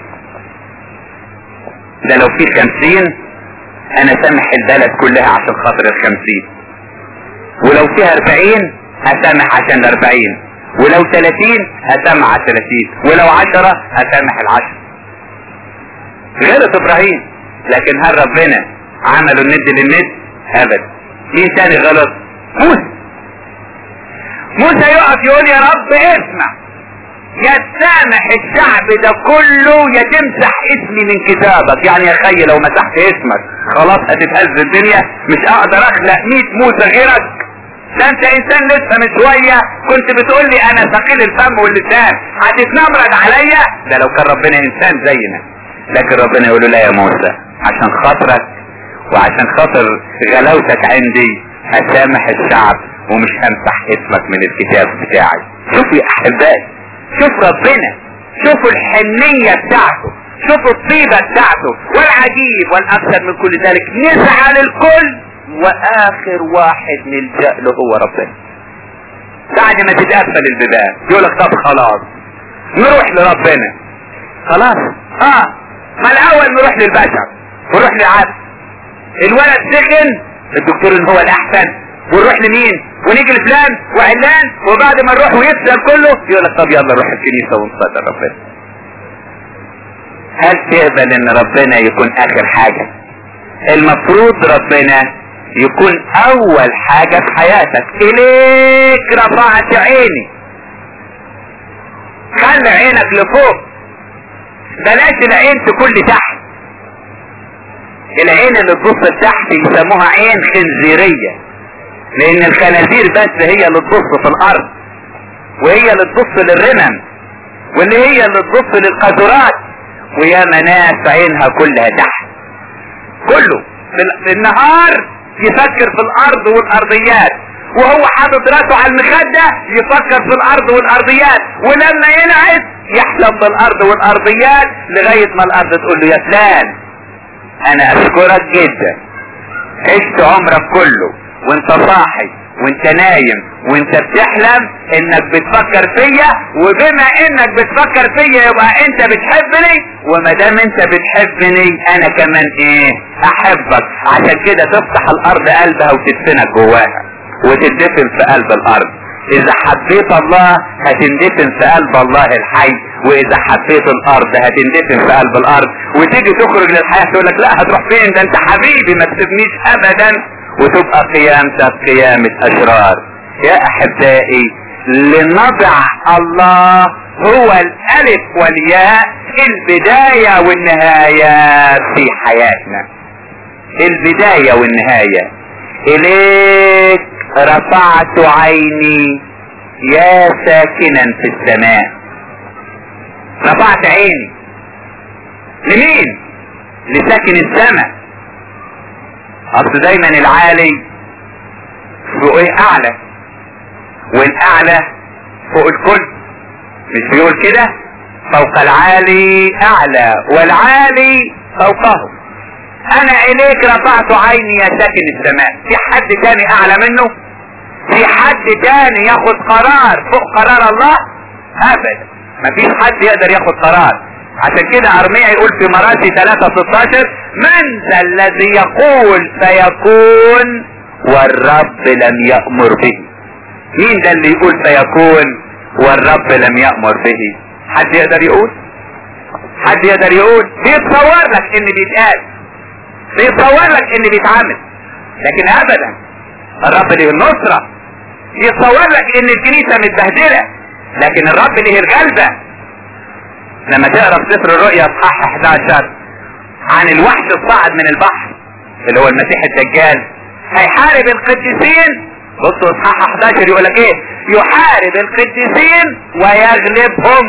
ده لو في خمسين انا سامح البلد كلها عشان خاطر الخمسين ولو فيها اربعين هسامح عشان الاربعين ولو ثلاثين هسامح على الثلاثين ولو عشرة هسامح العشرة غلط ابراهيم لكن هل ربنا عملوا الند للند ابدا مين تاني غلط موسى موسى يقف يقول يا رب اسمع يا تسامح الشعب ده كله يا تمسح اسمي من كتابك يعني يا خي لو مسحت اسمك خلاص هتتهز الدنيا مش اقدر اخلق 100 موسى غيرك ده انت انسان لسه من شوية كنت بتقول لي انا ثقيل الفم واللسان هتتنمرد عليا ده لو كان ربنا انسان زينا لكن ربنا يقول له لا يا موسى عشان خاطرك وعشان خاطر غلاوتك عندي هسامح الشعب ومش همسح اسمك من الكتاب بتاعي شوفوا يا احبائي شوف ربنا شوفوا الحنية بتاعته شوفوا الطيبة بتاعته والعجيب والاكثر من كل ذلك نسعى للكل واخر واحد نلجأ له هو ربنا بعد ما تتقفل البيبان يقول لك طب خلاص نروح لربنا خلاص اه ما الاول نروح للبشر ونروح للعبد الولد سخن الدكتور ان هو الاحسن ونروح لمين ونيجي لفلان وعلان وبعد ما نروح ويفصل كله يقول لك طب يلا نروح الكنيسه ونصدر ربنا هل تقبل ان ربنا يكون اخر حاجه المفروض ربنا يكون اول حاجة في حياتك اليك رفعت عيني خلي عينك لفوق بلاش العين تكون لتحت العين اللي تبص لتحت يسموها عين خنزيرية لان الخنازير بس هي اللي تبص في الارض وهي اللي تبص للرمم واللي هي اللي تبص للقذرات ويا ناس عينها كلها تحت كله في النهار يفكر في الارض والارضيات وهو حاطط راسه على المخدة يفكر في الارض والارضيات ولما ينعس يحلم بالارض والارضيات لغاية ما الارض تقول له يا فلان انا اشكرك جدا عشت عمرك كله وانت صاحي وانت نايم وانت بتحلم انك بتفكر فيا وبما انك بتفكر فيا يبقى انت بتحبني وما دام انت بتحبني انا كمان ايه احبك عشان كده تفتح الارض قلبها وتدفنك جواها وتدفن في قلب الارض اذا حبيت الله هتندفن في قلب الله الحي واذا حبيت الارض هتندفن في قلب الارض وتيجي تخرج للحياة تقول لك لا هتروح فين ده انت حبيبي ما تسيبنيش ابدا وتبقى قيامتك قيامة اشرار يا احبائي لنضع الله هو الالف والياء البداية والنهاية في حياتنا البداية والنهاية اليك رفعت عيني يا ساكنا في السماء رفعت عيني لمين لساكن السماء اصل دايما العالي فوق اعلى والاعلى فوق الكل مش بيقول كده فوق العالي اعلى والعالي فوقه انا اليك رفعت عيني يا ساكن السماء في حد تاني اعلى منه في حد تاني ياخد قرار فوق قرار الله ابدا مفيش حد يقدر ياخد قرار عشان كده ارميا يقول في مراسي 3 16 من ذا الذي يقول فيكون والرب لم يأمر به مين ده اللي يقول فيكون والرب لم يأمر به حد يقدر يقول حد يقدر يقول بيتصور لك ان بيتقال بيتصور لك ان بيتعمل لكن ابدا الرب له النصرة يتصور لك ان الكنيسة متبهدلة لكن الرب له الغلبة لما تقرا في سفر الرؤيا اصحاح 11 عن الوحش الصاعد من البحر اللي هو المسيح الدجال هيحارب القديسين بصوا اصحاح 11 يقول لك ايه يحارب القديسين ويغلبهم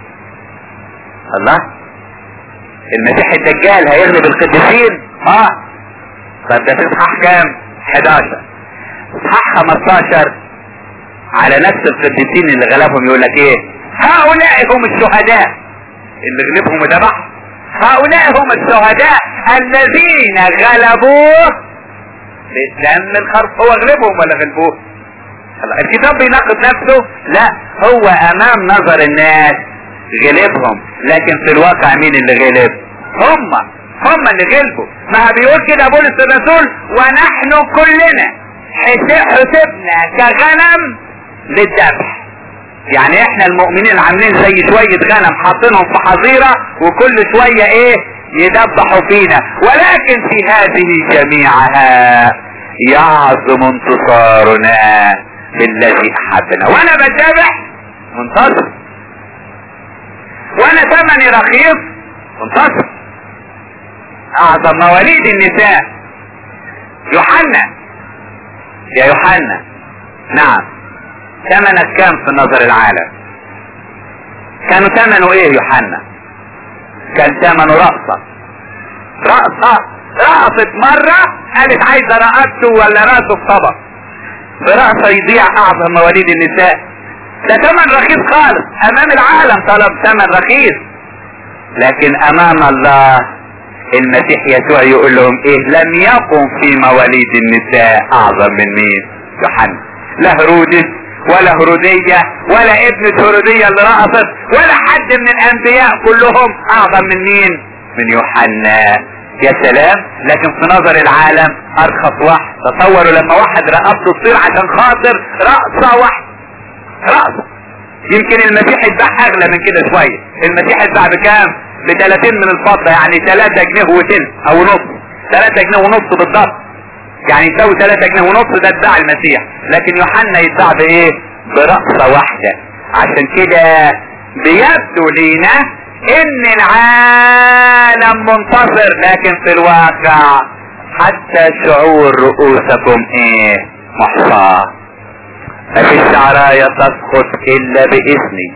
الله المسيح الدجال هيغلب القديسين اه طب ده في اصحاح كام 11 اصحاح 15 على نفس القديسين اللي غلبهم يقول لك ايه هؤلاء هم الشهداء اللي غلبهم وذبح هؤلاء هم الشهداء الذين غلبوه بدم الخرف هو غلبهم ولا غلبوه الكتاب بيناقض نفسه لا هو امام نظر الناس غلبهم لكن في الواقع مين اللي غلب هم هم اللي غلبوا ما بيقول كده بولس الرسول ونحن كلنا حسبنا كغنم للذبح يعني احنا المؤمنين عاملين زي شوية غنم حاطينهم في حظيرة وكل شوية ايه يدبحوا فينا ولكن في هذه جميعها يعظم انتصارنا بالذي احبنا وانا بتابع منتصر وانا ثمني رخيص منتصر اعظم مواليد النساء يوحنا يا يوحنا نعم ثمنك كام في نظر العالم كانوا ثمنه ايه يوحنا كان ثمنه رقصة رقصة رقصت مرة قالت عايزة رقصته ولا راسه في طبق برقصة يضيع اعظم مواليد النساء ده ثمن رخيص خالص امام العالم طلب ثمن رخيص لكن امام الله المسيح يسوع يقول لهم ايه لم يقم في مواليد النساء اعظم من مين يوحنا لا هرودس ولا هرودية ولا ابنة هرودية اللي رقصت ولا حد من الانبياء كلهم اعظم من مين من يوحنا يا سلام لكن في نظر العالم ارخص واحد تصوروا لما واحد رقبته تصير عشان خاطر رقصة واحد رقصة يمكن المسيح يتباع اغلى من كده شوية المسيح يتباع بكام ب 30 من الفضة يعني 3 جنيه وتلت او نص 3 جنيه ونص بالضبط يعني يساوي 3 جنيه ونص ده اتباع المسيح لكن يوحنا يتباع بايه برقصة واحدة عشان كده بيبدو لينا ان العالم العالم منتصر لكن في الواقع حتى شعور رؤوسكم ايه محصاة ففي الشعراية تسقط الا باذني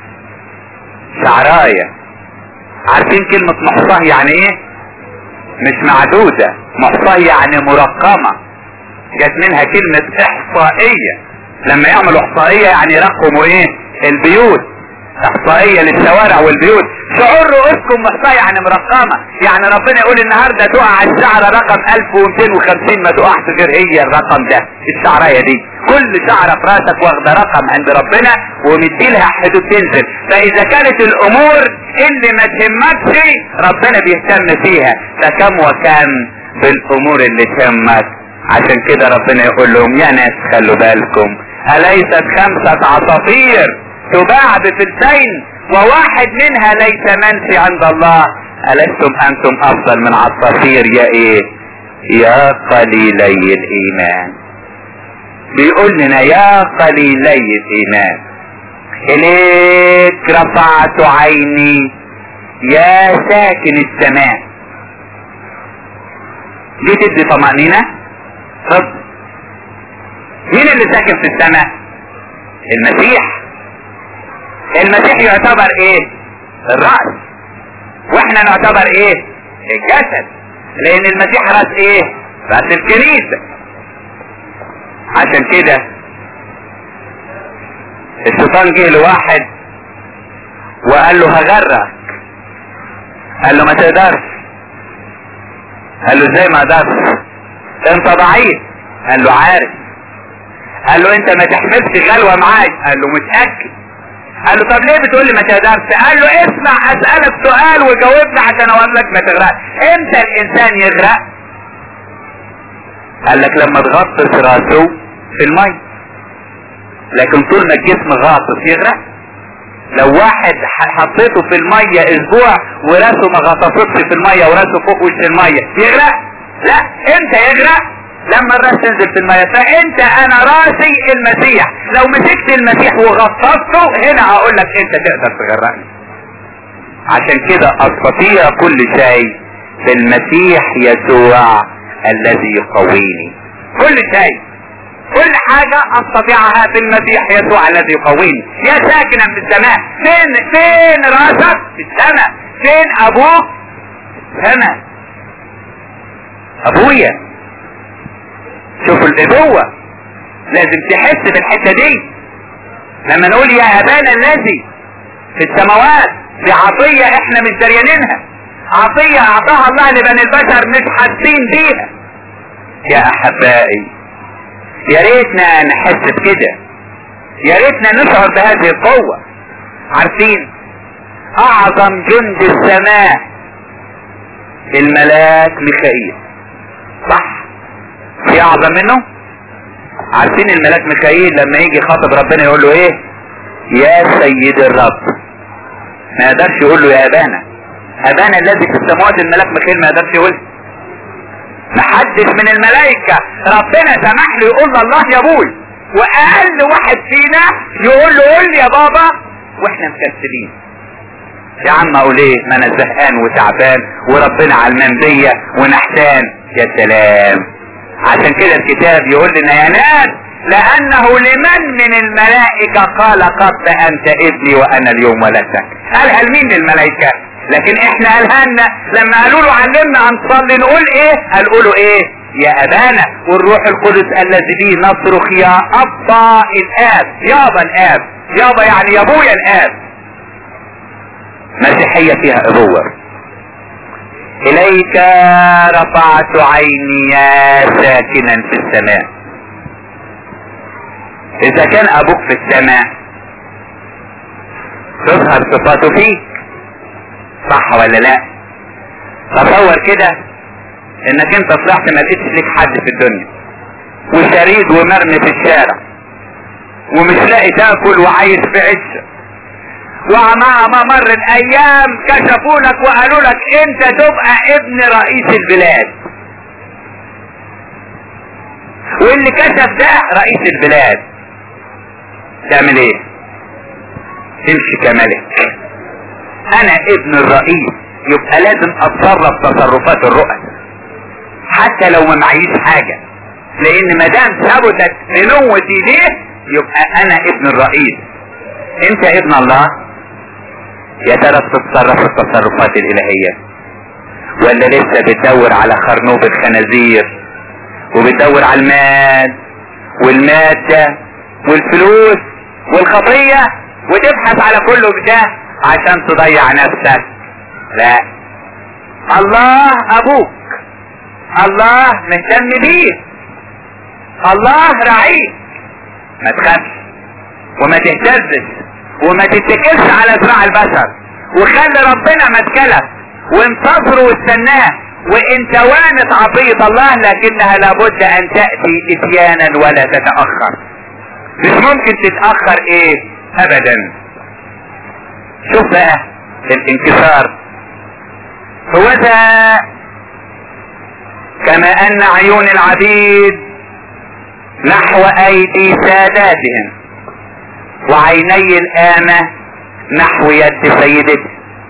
شعراية عارفين كلمة محصاة يعني ايه مش معدودة محصاة يعني مرقمة جت منها كلمة احصائية لما يعملوا احصائية يعني يرقموا ايه البيوت احصائية للشوارع والبيوت شعور رؤوسكم محصاة يعني مرقمة يعني ربنا يقول النهاردة تقع الشعرة رقم 1250 ما تقعش غير هي الرقم ده الشعراية دي كل شعرة في راسك واخدة رقم عند ربنا ومديلها حدود تنزل فاذا كانت الامور اللي ما تهمكش ربنا بيهتم فيها فكم وكم بالامور اللي تهمك عشان كده ربنا يقول لهم يا ناس خلوا بالكم أليست خمسة عصافير تباع بفلسين وواحد منها ليس منسي عند الله ألستم أنتم أفضل من عصافير يا إيه يا قليلي الإيمان بيقول لنا يا قليلي الإيمان إليك رفعت عيني يا ساكن السماء دي تدي طمأنينة طب مين اللي ساكن في السماء المسيح المسيح يعتبر ايه الرأس واحنا نعتبر ايه الجسد لان المسيح راس ايه راس الكنيسة عشان كده الشيطان جه لواحد وقال له هغرك قال له ما تقدرش قال له ازاي ما اقدرش انت ضعيف قال له عارف قال له انت ما تحملش غلوة معاك قال له متأكد قال له طب ليه بتقول لي ما تقدرش قال له اسمع اسألك سؤال وجاوبني عشان اقول لك ما تغرق امتى الانسان يغرق قال لك لما تغطس راسه في المي لكن طول ما الجسم غاطس يغرق لو واحد حطيته في المية اسبوع وراسه ما غطستش في المية وراسه فوق وش المية يغرق لا امتى يغرق لما الراس تنزل في المية فانت انا راسي المسيح لو مسكت المسيح وغطسته هنا هقول لك انت تقدر تغرقني عشان كده استطيع كل شيء في المسيح يسوع الذي يقويني كل شيء كل حاجة استطيعها في المسيح يسوع الذي يقويني يا ساكنا في السماء فين فين راسك في السماء فين ابوك سماء ابويا شوفوا الابوة لازم تحس بالحتة دي لما نقول يا ابانا الذي في السماوات دي عطية احنا مش دريانينها عطية اعطاها الله لبني البشر مش حاسين بيها يا احبائي يا ريتنا نحس بكده يا ريتنا نشعر بهذه القوة عارفين اعظم جند السماء الملاك ميخائيل صح في اعظم منه عارفين الملاك ميخائيل لما يجي خاطب ربنا يقول له ايه يا سيد الرب ما يقدرش يقول له يا ابانا ابانا الذي في السماوات الملاك ميخائيل ما يقدرش يقول محدش من الملائكة ربنا سمح له يقول له الله يا ابوي واقل واحد فينا يقول له قول لي يا بابا واحنا مكسلين يا عم اقول ايه ما انا زهقان وتعبان وربنا علمان بيا ونحتان يا سلام عشان كده الكتاب يقول لنا يا ناس لانه لمن من الملائكة قال قد انت ابني وانا اليوم ولدتك قالها لمين من الملائكة لكن احنا قالها لنا لما قالوا له علمنا ان نصلي نقول ايه قالوا ايه يا ابانا والروح القدس الذي به نصرخ يا ابا الاب يابا الاب يابا يعني يا ابويا الاب مسيحية فيها ابوة اليك رفعت عيني يا ساكنا في السماء اذا كان ابوك في السماء تظهر صفاته فيك صح ولا لا تصور كده انك انت طلعت ما لقيتش ليك حد في الدنيا وشريد ومرمي في الشارع ومش لاقي تاكل وعايش في عشه ومع ما مر الايام كشفوا لك وقالوا لك انت تبقى ابن رئيس البلاد واللي كشف ده رئيس البلاد تعمل ايه تمشي كملك انا ابن الرئيس يبقى لازم اتصرف تصرفات الرؤى حتى لو ما معيش حاجة لان ما دام ثبتت بنوتي ليه يبقى انا ابن الرئيس انت ابن الله يا ترى بتتصرف التصرفات الالهية ولا لسه بتدور على خرنوب الخنازير وبتدور على المال والمادة والفلوس والخطية وتبحث على كله بده عشان تضيع نفسك لا الله ابوك الله مهتم بيك الله رعيك ما تخافش وما تهتزش وما تتكلش على ذراع البشر وخلي ربنا متكلك وانتظره واستناه وان توانت عطية الله لكنها لابد ان تأتي اتيانا ولا تتأخر مش ممكن تتأخر ايه ابدا شوف بقى الانكسار هو ذا كما ان عيون العبيد نحو ايدي ساداتهم وعيني الامة نحو يد سيدته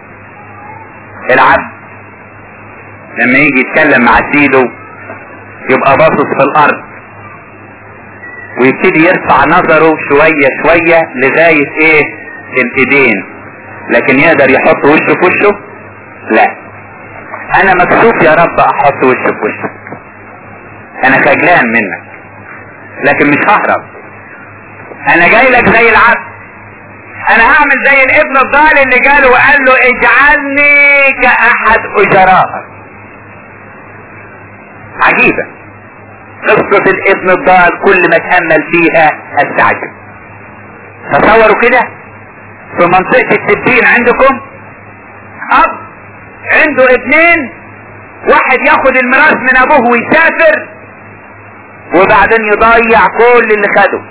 العبد لما يجي يتكلم مع سيده يبقى باصص في الارض ويبتدي يرفع نظره شوية شوية لغاية ايه الايدين لكن يقدر يحط وشه في وشه لا انا مكسوف يا رب احط وشه في وشك انا خجلان منك لكن مش ههرب انا جاي لك زي العبد انا هعمل زي الابن الضال اللي جاله وقال له اجعلني كاحد اجرائك عجيبة قصة الابن الضال كل ما اتأمل فيها استعجب تصوروا كده في منطقة التبين عندكم اب عنده ابنين واحد ياخد الميراث من ابوه ويسافر وبعدين يضيع كل اللي خده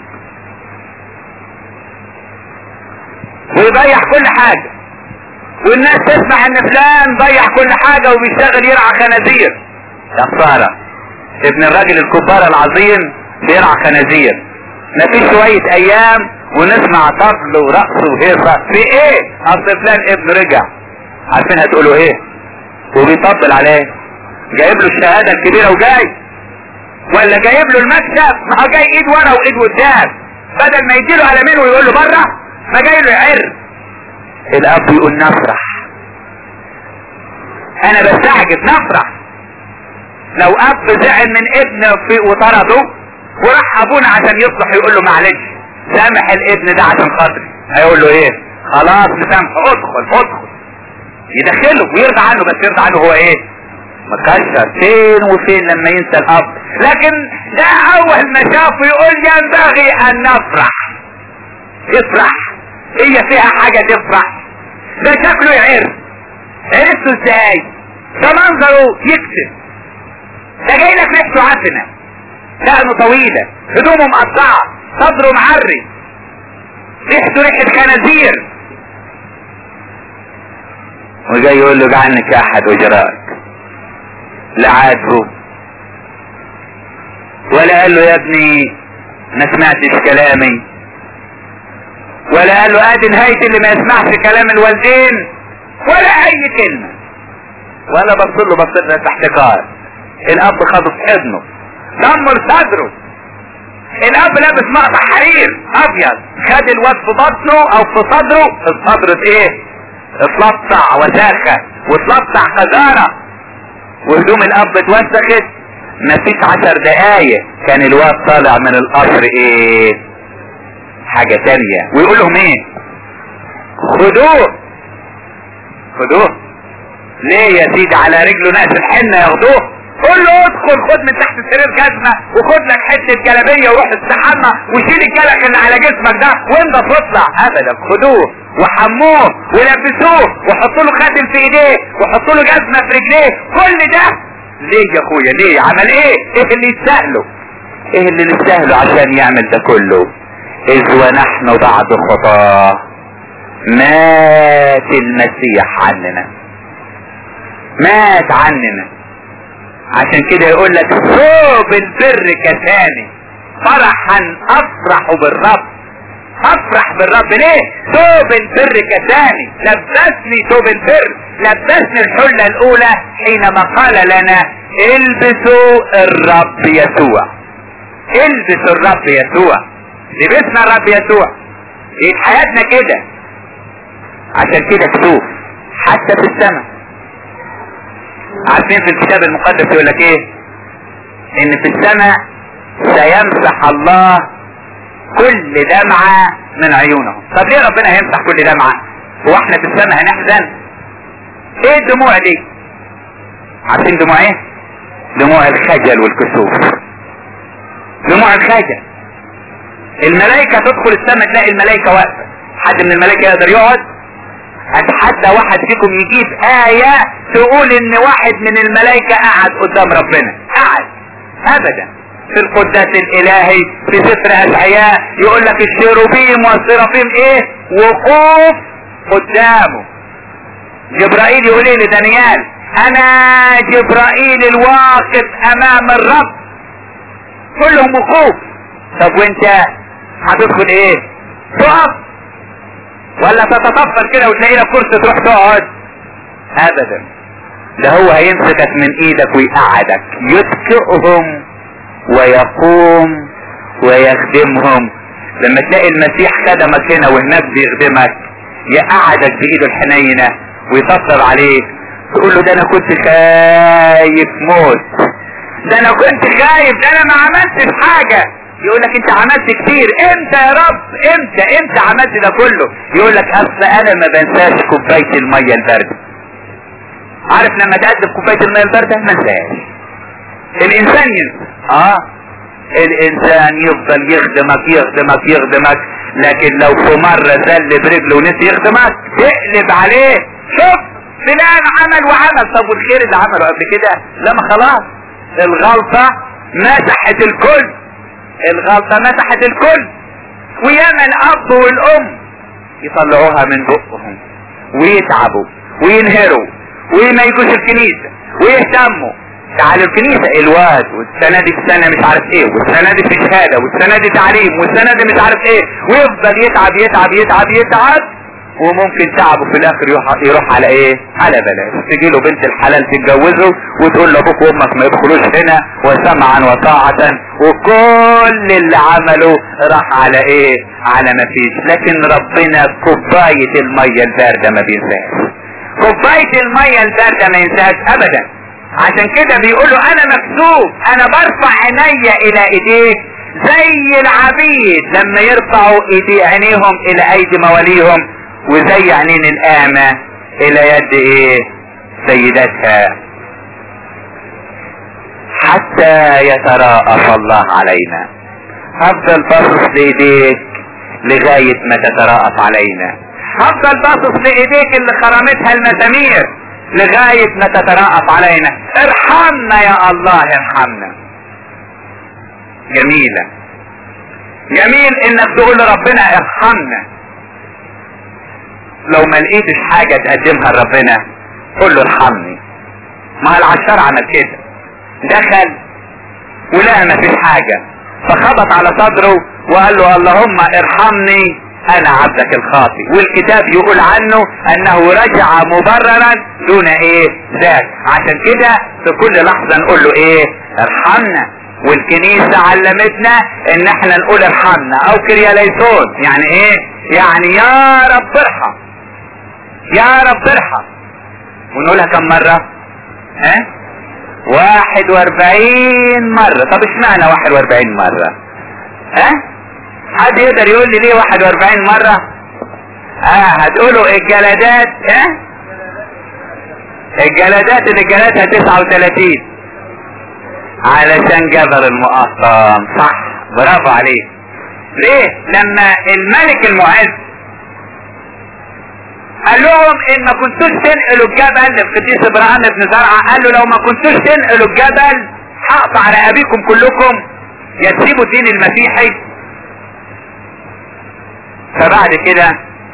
ويضيع كل حاجة والناس تسمع ان فلان ضيع كل حاجة وبيشتغل يرعى خنازير يا خسارة ابن الراجل الكبار العظيم بيرعى خنازير مفيش شوية ايام ونسمع طبل ورقص وهيصة في ايه اصل فلان ابن رجع عارفين هتقولوا ايه وبيطبل عليه جايب له الشهادة الكبيرة وجاي ولا جايب له المكتب ما هو جاي ايد ورا وايد قدام بدل ما يديله قلمين ويقول له بره ما جاي له يعر الاب يقول نفرح انا بستعجب نفرح لو اب زعل من ابنه في وطرده وراح ابونا عشان يصلح يقول له معلش سامح الابن ده عشان خاطري هيقول له ايه خلاص مسامحه ادخل ادخل يدخله ويرضى عنه بس يرضى عنه هو ايه مكشر فين وفين لما ينسى الاب لكن ده اول ما شافه يقول ينبغي ان نفرح افرح هي فيها حاجة تفرح ده شكله يعر عرفته ازاي ده منظره يكسب ده جاي لك ريحته عفنة دقنه طويلة هدومه مقطعة صدره معري ريحته ريحة خنازير وجاي يقول له جعلنك احد اجرائك لا عاتبه ولا قال له يا ابني ما سمعتش كلامي ولا قال له ادي نهاية اللي ما يسمعش كلام الوالدين ولا اي كلمة ولا بص له بص له احتكار الاب خده في حضنه دمر صدره الاب لابس مقطع حرير ابيض خد الواد في بطنه او في صدره الصدر ايه اتلطع وساخة واتلطع خزارة وهدوم الاب اتوسخت مفيش عشر دقايق كان الواد طالع من القصر ايه حاجة تانية ويقول لهم ايه خدوه خدوه ليه يا سيدي على رجله ناس الحنة ياخدوه قول له ادخل خد من تحت السرير جزمة وخد لك حتة جلابية وروح استحمى وشيل الجلك اللي على جسمك ده وانت تطلع ابدا خدوه وحموه ولبسوه وحطوا له خاتم في ايديه وحطوا له جزمة في رجليه كل ده ليه يا اخويا ليه عمل ايه ايه اللي يستاهله ايه اللي نستاهله عشان يعمل ده كله اذ ونحن بعد خطاه مات المسيح عننا مات عننا عشان كده يقول لك ثوب البر كساني فرحا افرح بالرب افرح بالرب ليه ثوب البر كساني لبسني ثوب البر لبسني الحلة الاولى حينما قال لنا البسوا الرب يسوع البسوا الرب يسوع لبسنا الرب يسوع في حياتنا كده عشان كده كسوف حتى في السماء عارفين في الكتاب المقدس يقول لك ايه ان في السماء سيمسح الله كل دمعة من عيونهم طب ليه ربنا هيمسح كل دمعة هو احنا في السماء هنحزن ايه الدموع دي عارفين دموع ايه دموع الخجل والكسوف دموع الخجل الملائكة تدخل السماء تلاقي الملائكة واقفة حد من الملائكة يقدر يقعد اتحدى واحد فيكم يجيب آية تقول ان واحد من الملائكة قعد قدام ربنا قعد ابدا في القداس الالهي في سفر اشعياء يقول لك الشيروبيم والسرافيم ايه وقوف قدامه جبرائيل يقول ايه لدانيال انا جبرائيل الواقف امام الرب كلهم وقوف طب وانت هتدخل ايه تقف ولا تتطفل كده وتلاقي لك كرسي تروح تقعد ابدا ده هو هيمسكك من ايدك ويقعدك يتكئهم ويقوم ويخدمهم لما تلاقي المسيح خدمك هنا وهناك بيخدمك يقعدك بايده الحنينة ويطبطب عليك تقول له ده انا كنت خايف موت ده انا كنت خايف ده انا ما عملتش حاجة يقول لك انت عملت كتير امتى يا رب امتى امتى عملت ده كله يقول لك اصل انا ما بنساش كوبايه الميه البارده عارف لما تقدم كوبايه الميه البارده ما انساش الانسان ينسى اه الانسان يفضل يخدمك يخدمك يخدمك لكن لو في مرة زل برجله ونسي يخدمك تقلب عليه شوف فلان عمل وعمل طب والخير اللي عمله قبل كده لما خلاص الغلطة مسحت الكل الغلطة مسحت الكل وياما الاب والام يطلعوها من بقهم ويتعبوا وينهروا وما يجوش الكنيسة ويهتموا تعالوا الكنيسة الواد والسنة دي في سنة مش عارف ايه والسنة دي في شهادة والسنة دي تعليم والسنة دي مش عارف ايه ويفضل يتعب يتعب يتعب يتعب وممكن تعبه في الاخر يروح, يروح على ايه على بلاش تجي له بنت الحلال تتجوزه وتقول له ابوك وامك ما يدخلوش هنا وسمعا وطاعة وكل اللي عمله راح على ايه على ما فيش لكن ربنا كوباية المية الباردة ما بينساش كوباية المية الباردة ما ينساش ابدا عشان كده بيقولوا انا مكسوف انا برفع عيني الى ايديك زي العبيد لما يرفعوا ايدي عينيهم الى ايدي مواليهم وزي عينين الامة الى يد ايه سيدتها حتى يتراءف الله علينا هفضل باصص لايديك لغاية ما تتراءف علينا هفضل باصص لايديك اللي خرمتها المسامير لغاية ما تتراءف علينا ارحمنا يا الله ارحمنا جميلة جميل انك تقول لربنا ارحمنا لو ما لقيتش حاجة تقدمها لربنا قول له ارحمني ما العشار عمل كده دخل ولقى ما فيش حاجة فخبط على صدره وقال له اللهم ارحمني انا عبدك الخاطي والكتاب يقول عنه انه رجع مبررا دون ايه ذات عشان كده في كل لحظة نقول له ايه ارحمنا والكنيسة علمتنا ان احنا نقول ارحمنا او كرياليسون يعني ايه يعني يا رب ارحم يا رب ارحم ونقولها كم مرة ها اه؟ واحد واربعين مرة طب اشمعنى واحد واربعين مرة ها اه؟ حد يقدر يقول لي ليه 41 مرة اه هتقولوا الجلدات اه الجلدات اللي جلدها 39 علشان جبل المقطم صح برافو عليك ليه لما الملك المعز قال لهم ان ما كنتوش تنقلوا الجبل للقديس ابراهيم بن زرعه قال له لو ما كنتوش تنقلوا الجبل هقطع رقابيكم كلكم يا تسيبوا الدين المسيحي فبعد كده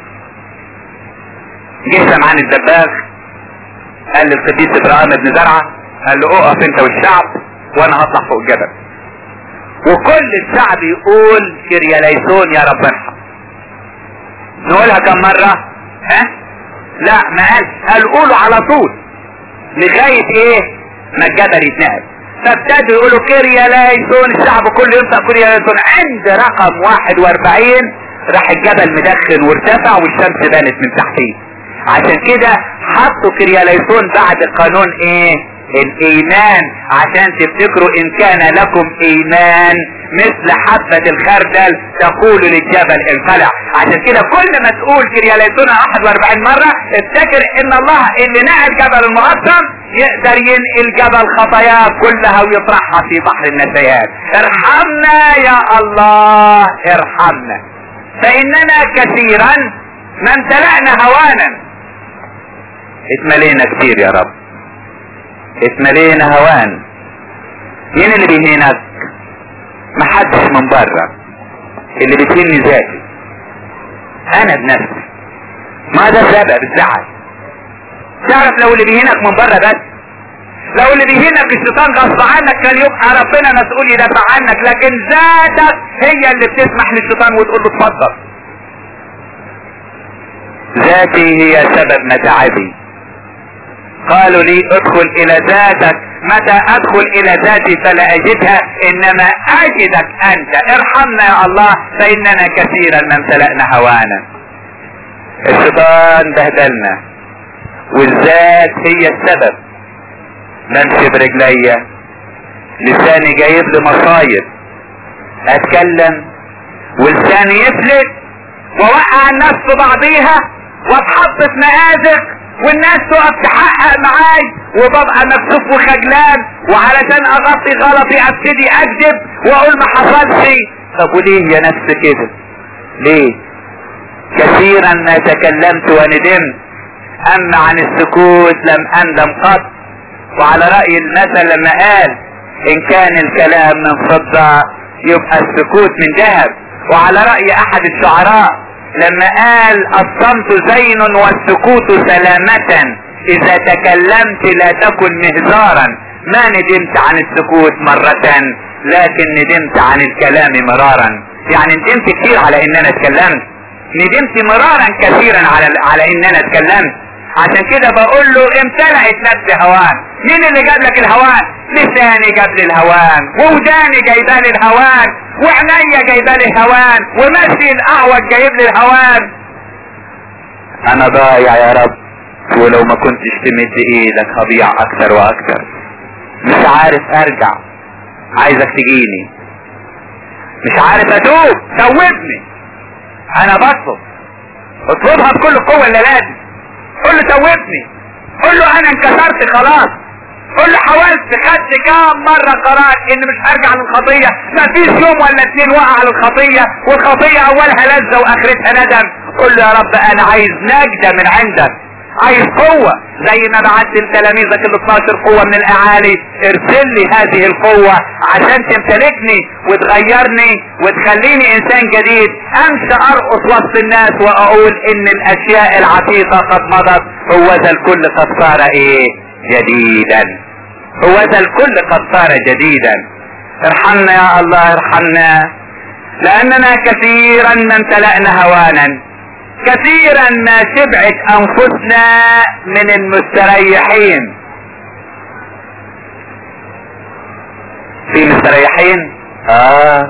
جه سمعان الدباغ قال للقديس ابراهيم بن زرعه قال له اقف انت والشعب وانا هطلع فوق الجبل وكل الشعب يقول كرياليسون يا رب ارحم نقولها كم مرة ها لا ما قال قال قولوا على طول لغاية ايه ما الجبل يتنقل فابتدوا يقولوا كيريا لايسون الشعب كله ينطق كيريا لايسون عند رقم 41 راح الجبل مدخن وارتفع والشمس بانت من تحتيه عشان كده حطوا كيريا لايسون بعد قانون ايه الايمان عشان تفتكروا ان كان لكم ايمان مثل حبة الخردل تقول للجبل انقلع عشان كده كل ما تقول كرياليتون 41 مرة افتكر ان الله اللي نقل جبل المقطم يقدر ينقل جبل خطاياه كلها ويطرحها في بحر النسيان ارحمنا يا الله ارحمنا فاننا كثيرا ما امتلأنا هوانا اتملينا كتير يا رب اتملينا هوان مين اللي بيهينك محدش من بره اللي بتهيني ذاتي انا بنفسي ما ده سبب الزعل تعرف لو اللي بيهينك من بره بس لو اللي بيهينك الشيطان غصب عنك كان يبقى ربنا مسؤول يدافع عنك لكن ذاتك هي اللي بتسمح للشيطان وتقول له اتفضل ذاتي هي سبب متاعبي قالوا لي ادخل الى ذاتك متى ادخل الى ذاتي فلا اجدها انما اجدك انت ارحمنا يا الله فاننا كثيرا ما امتلأنا هوانا الشيطان بهدلنا والذات هي السبب بمشي برجليا لساني جايب لي مصايب اتكلم ولساني يفلت واوقع الناس في بعضيها واتحط في مآزق والناس تقف تحقق معاي وببقى مكسوف وخجلان وعلشان اغطي غلطي ابتدي اكذب واقول ما حصلش طب وليه يا نفس كده ليه كثيرا ما تكلمت وندمت اما عن السكوت لم اندم قط وعلى رأي المثل لما قال ان كان الكلام من فضة يبقى السكوت من ذهب وعلى رأي احد الشعراء لما قال الصمت زين والسكوت سلامة اذا تكلمت لا تكن مهزارا ما ندمت عن السكوت مرة لكن ندمت عن الكلام مرارا يعني ندمت كتير على ان انا اتكلمت ندمت مرارا كثيرا على على ان انا اتكلمت عشان كده بقول له امتلأت نفسي هوان مين اللي جاب لك الهوان لساني جاب لي الهوان ووداني جايبه لي الهوان وعينيا جايبه لي الهوان ومشي الاعوج جايب لي الهوان انا ضايع يا رب ولو ما كنتش تمد ايدك هضيع اكتر واكتر مش عارف ارجع عايزك تجيني مش عارف اتوب توبني انا بطلب اطلبها بكل قوة اللي لازم قول له توبني قول له انا انكسرت خلاص قول له حاولت خدت كام مرة قرار ان مش هرجع للخطية ما فيش يوم ولا اتنين وقع على الخطية والخطية اولها لذة واخرتها ندم قول له يا رب انا عايز نجدة من عندك عايز قوة زي ما بعت لتلاميذك ال 12 قوة من الاعالي ارسل لي هذه القوة عشان تمتلكني وتغيرني وتخليني انسان جديد امشي ارقص وسط الناس واقول ان الاشياء العتيقة قد مضت هو ذا الكل قد صار ايه جديدا هو ذا الكل قد صار جديدا ارحمنا يا الله ارحمنا لاننا كثيرا ما امتلأنا هوانا كثيرا ما شبعت انفسنا من المستريحين في مستريحين اه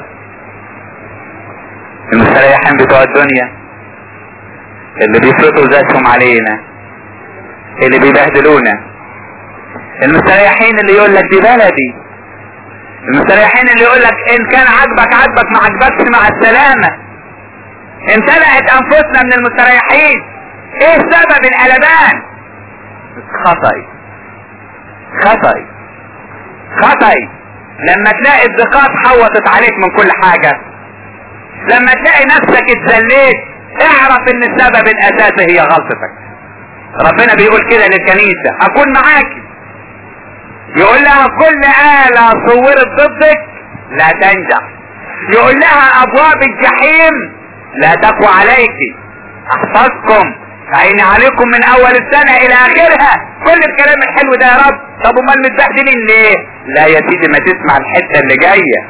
المستريحين بتوع الدنيا اللي بيفرطوا ذاتهم علينا اللي بيبهدلونا المستريحين اللي يقول لك دي بلدي المستريحين اللي يقول لك ان كان عجبك عجبك ما عجبكش مع السلامه امتلأت انفسنا من المستريحين ايه سبب القلبان خطأي خطأي خطأي لما تلاقي الضيقات حوطت عليك من كل حاجة لما تلاقي نفسك اتذليت اعرف ان السبب الاساسي هي غلطتك ربنا بيقول كده للكنيسة اكون معاك يقول لها كل آلة صورت ضدك لا تنجح يقول لها ابواب الجحيم لا تقوى عليك احفظكم عيني عليكم من اول السنة الى اخرها كل الكلام الحلو ده يا رب طب امال متبهدلين ليه لا يا سيدي ما تسمع الحتة اللي جاية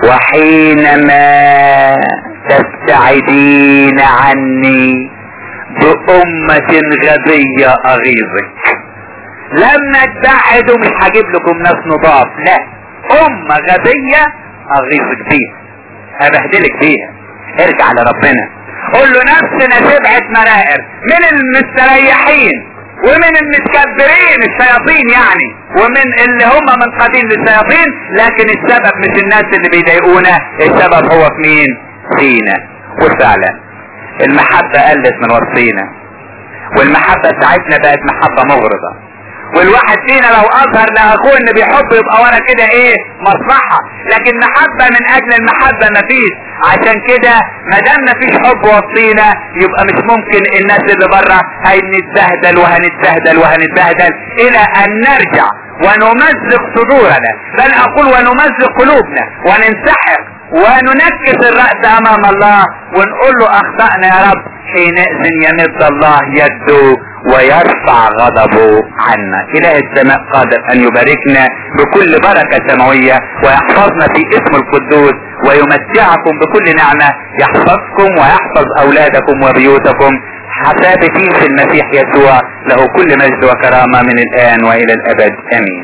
وحينما تبتعدين عني بأمة غبية أغيظك لما تبعدوا مش هجيب لكم ناس نضاف لا أمة غبية أغيظك بيها أبهدلك بيها ارجع لربنا قول له نفسنا شبعت مرائر من المستريحين ومن المتكبرين الشياطين يعني ومن اللي هم منقادين للشياطين لكن السبب مش الناس اللي بيضايقونا السبب هو في مين فينا وفعلا المحبة قلت من وسطينا والمحبة ساعتنا بقت محبة مغرضة والواحد فينا لو اظهر لاخوه ان بيحب يبقى ورا كده ايه مصلحة لكن محبة من اجل المحبة مفيش عشان كده ما دام مفيش حب وسطينا يبقى مش ممكن الناس اللي بره هنتبهدل وهنتبهدل وهنتبهدل الى ان نرجع ونمزق صدورنا بل اقول ونمزق قلوبنا وننسحق وننكس الرأس امام الله ونقول له اخطأنا يا رب حينئذ يمد الله يده ويرفع غضبه عنا اله السماء قادر ان يباركنا بكل بركة سماوية ويحفظنا في اسم القدوس ويمتعكم بكل نعمة يحفظكم ويحفظ اولادكم وبيوتكم ثابتين في المسيح يسوع له كل مجد وكرامة من الان والى الابد امين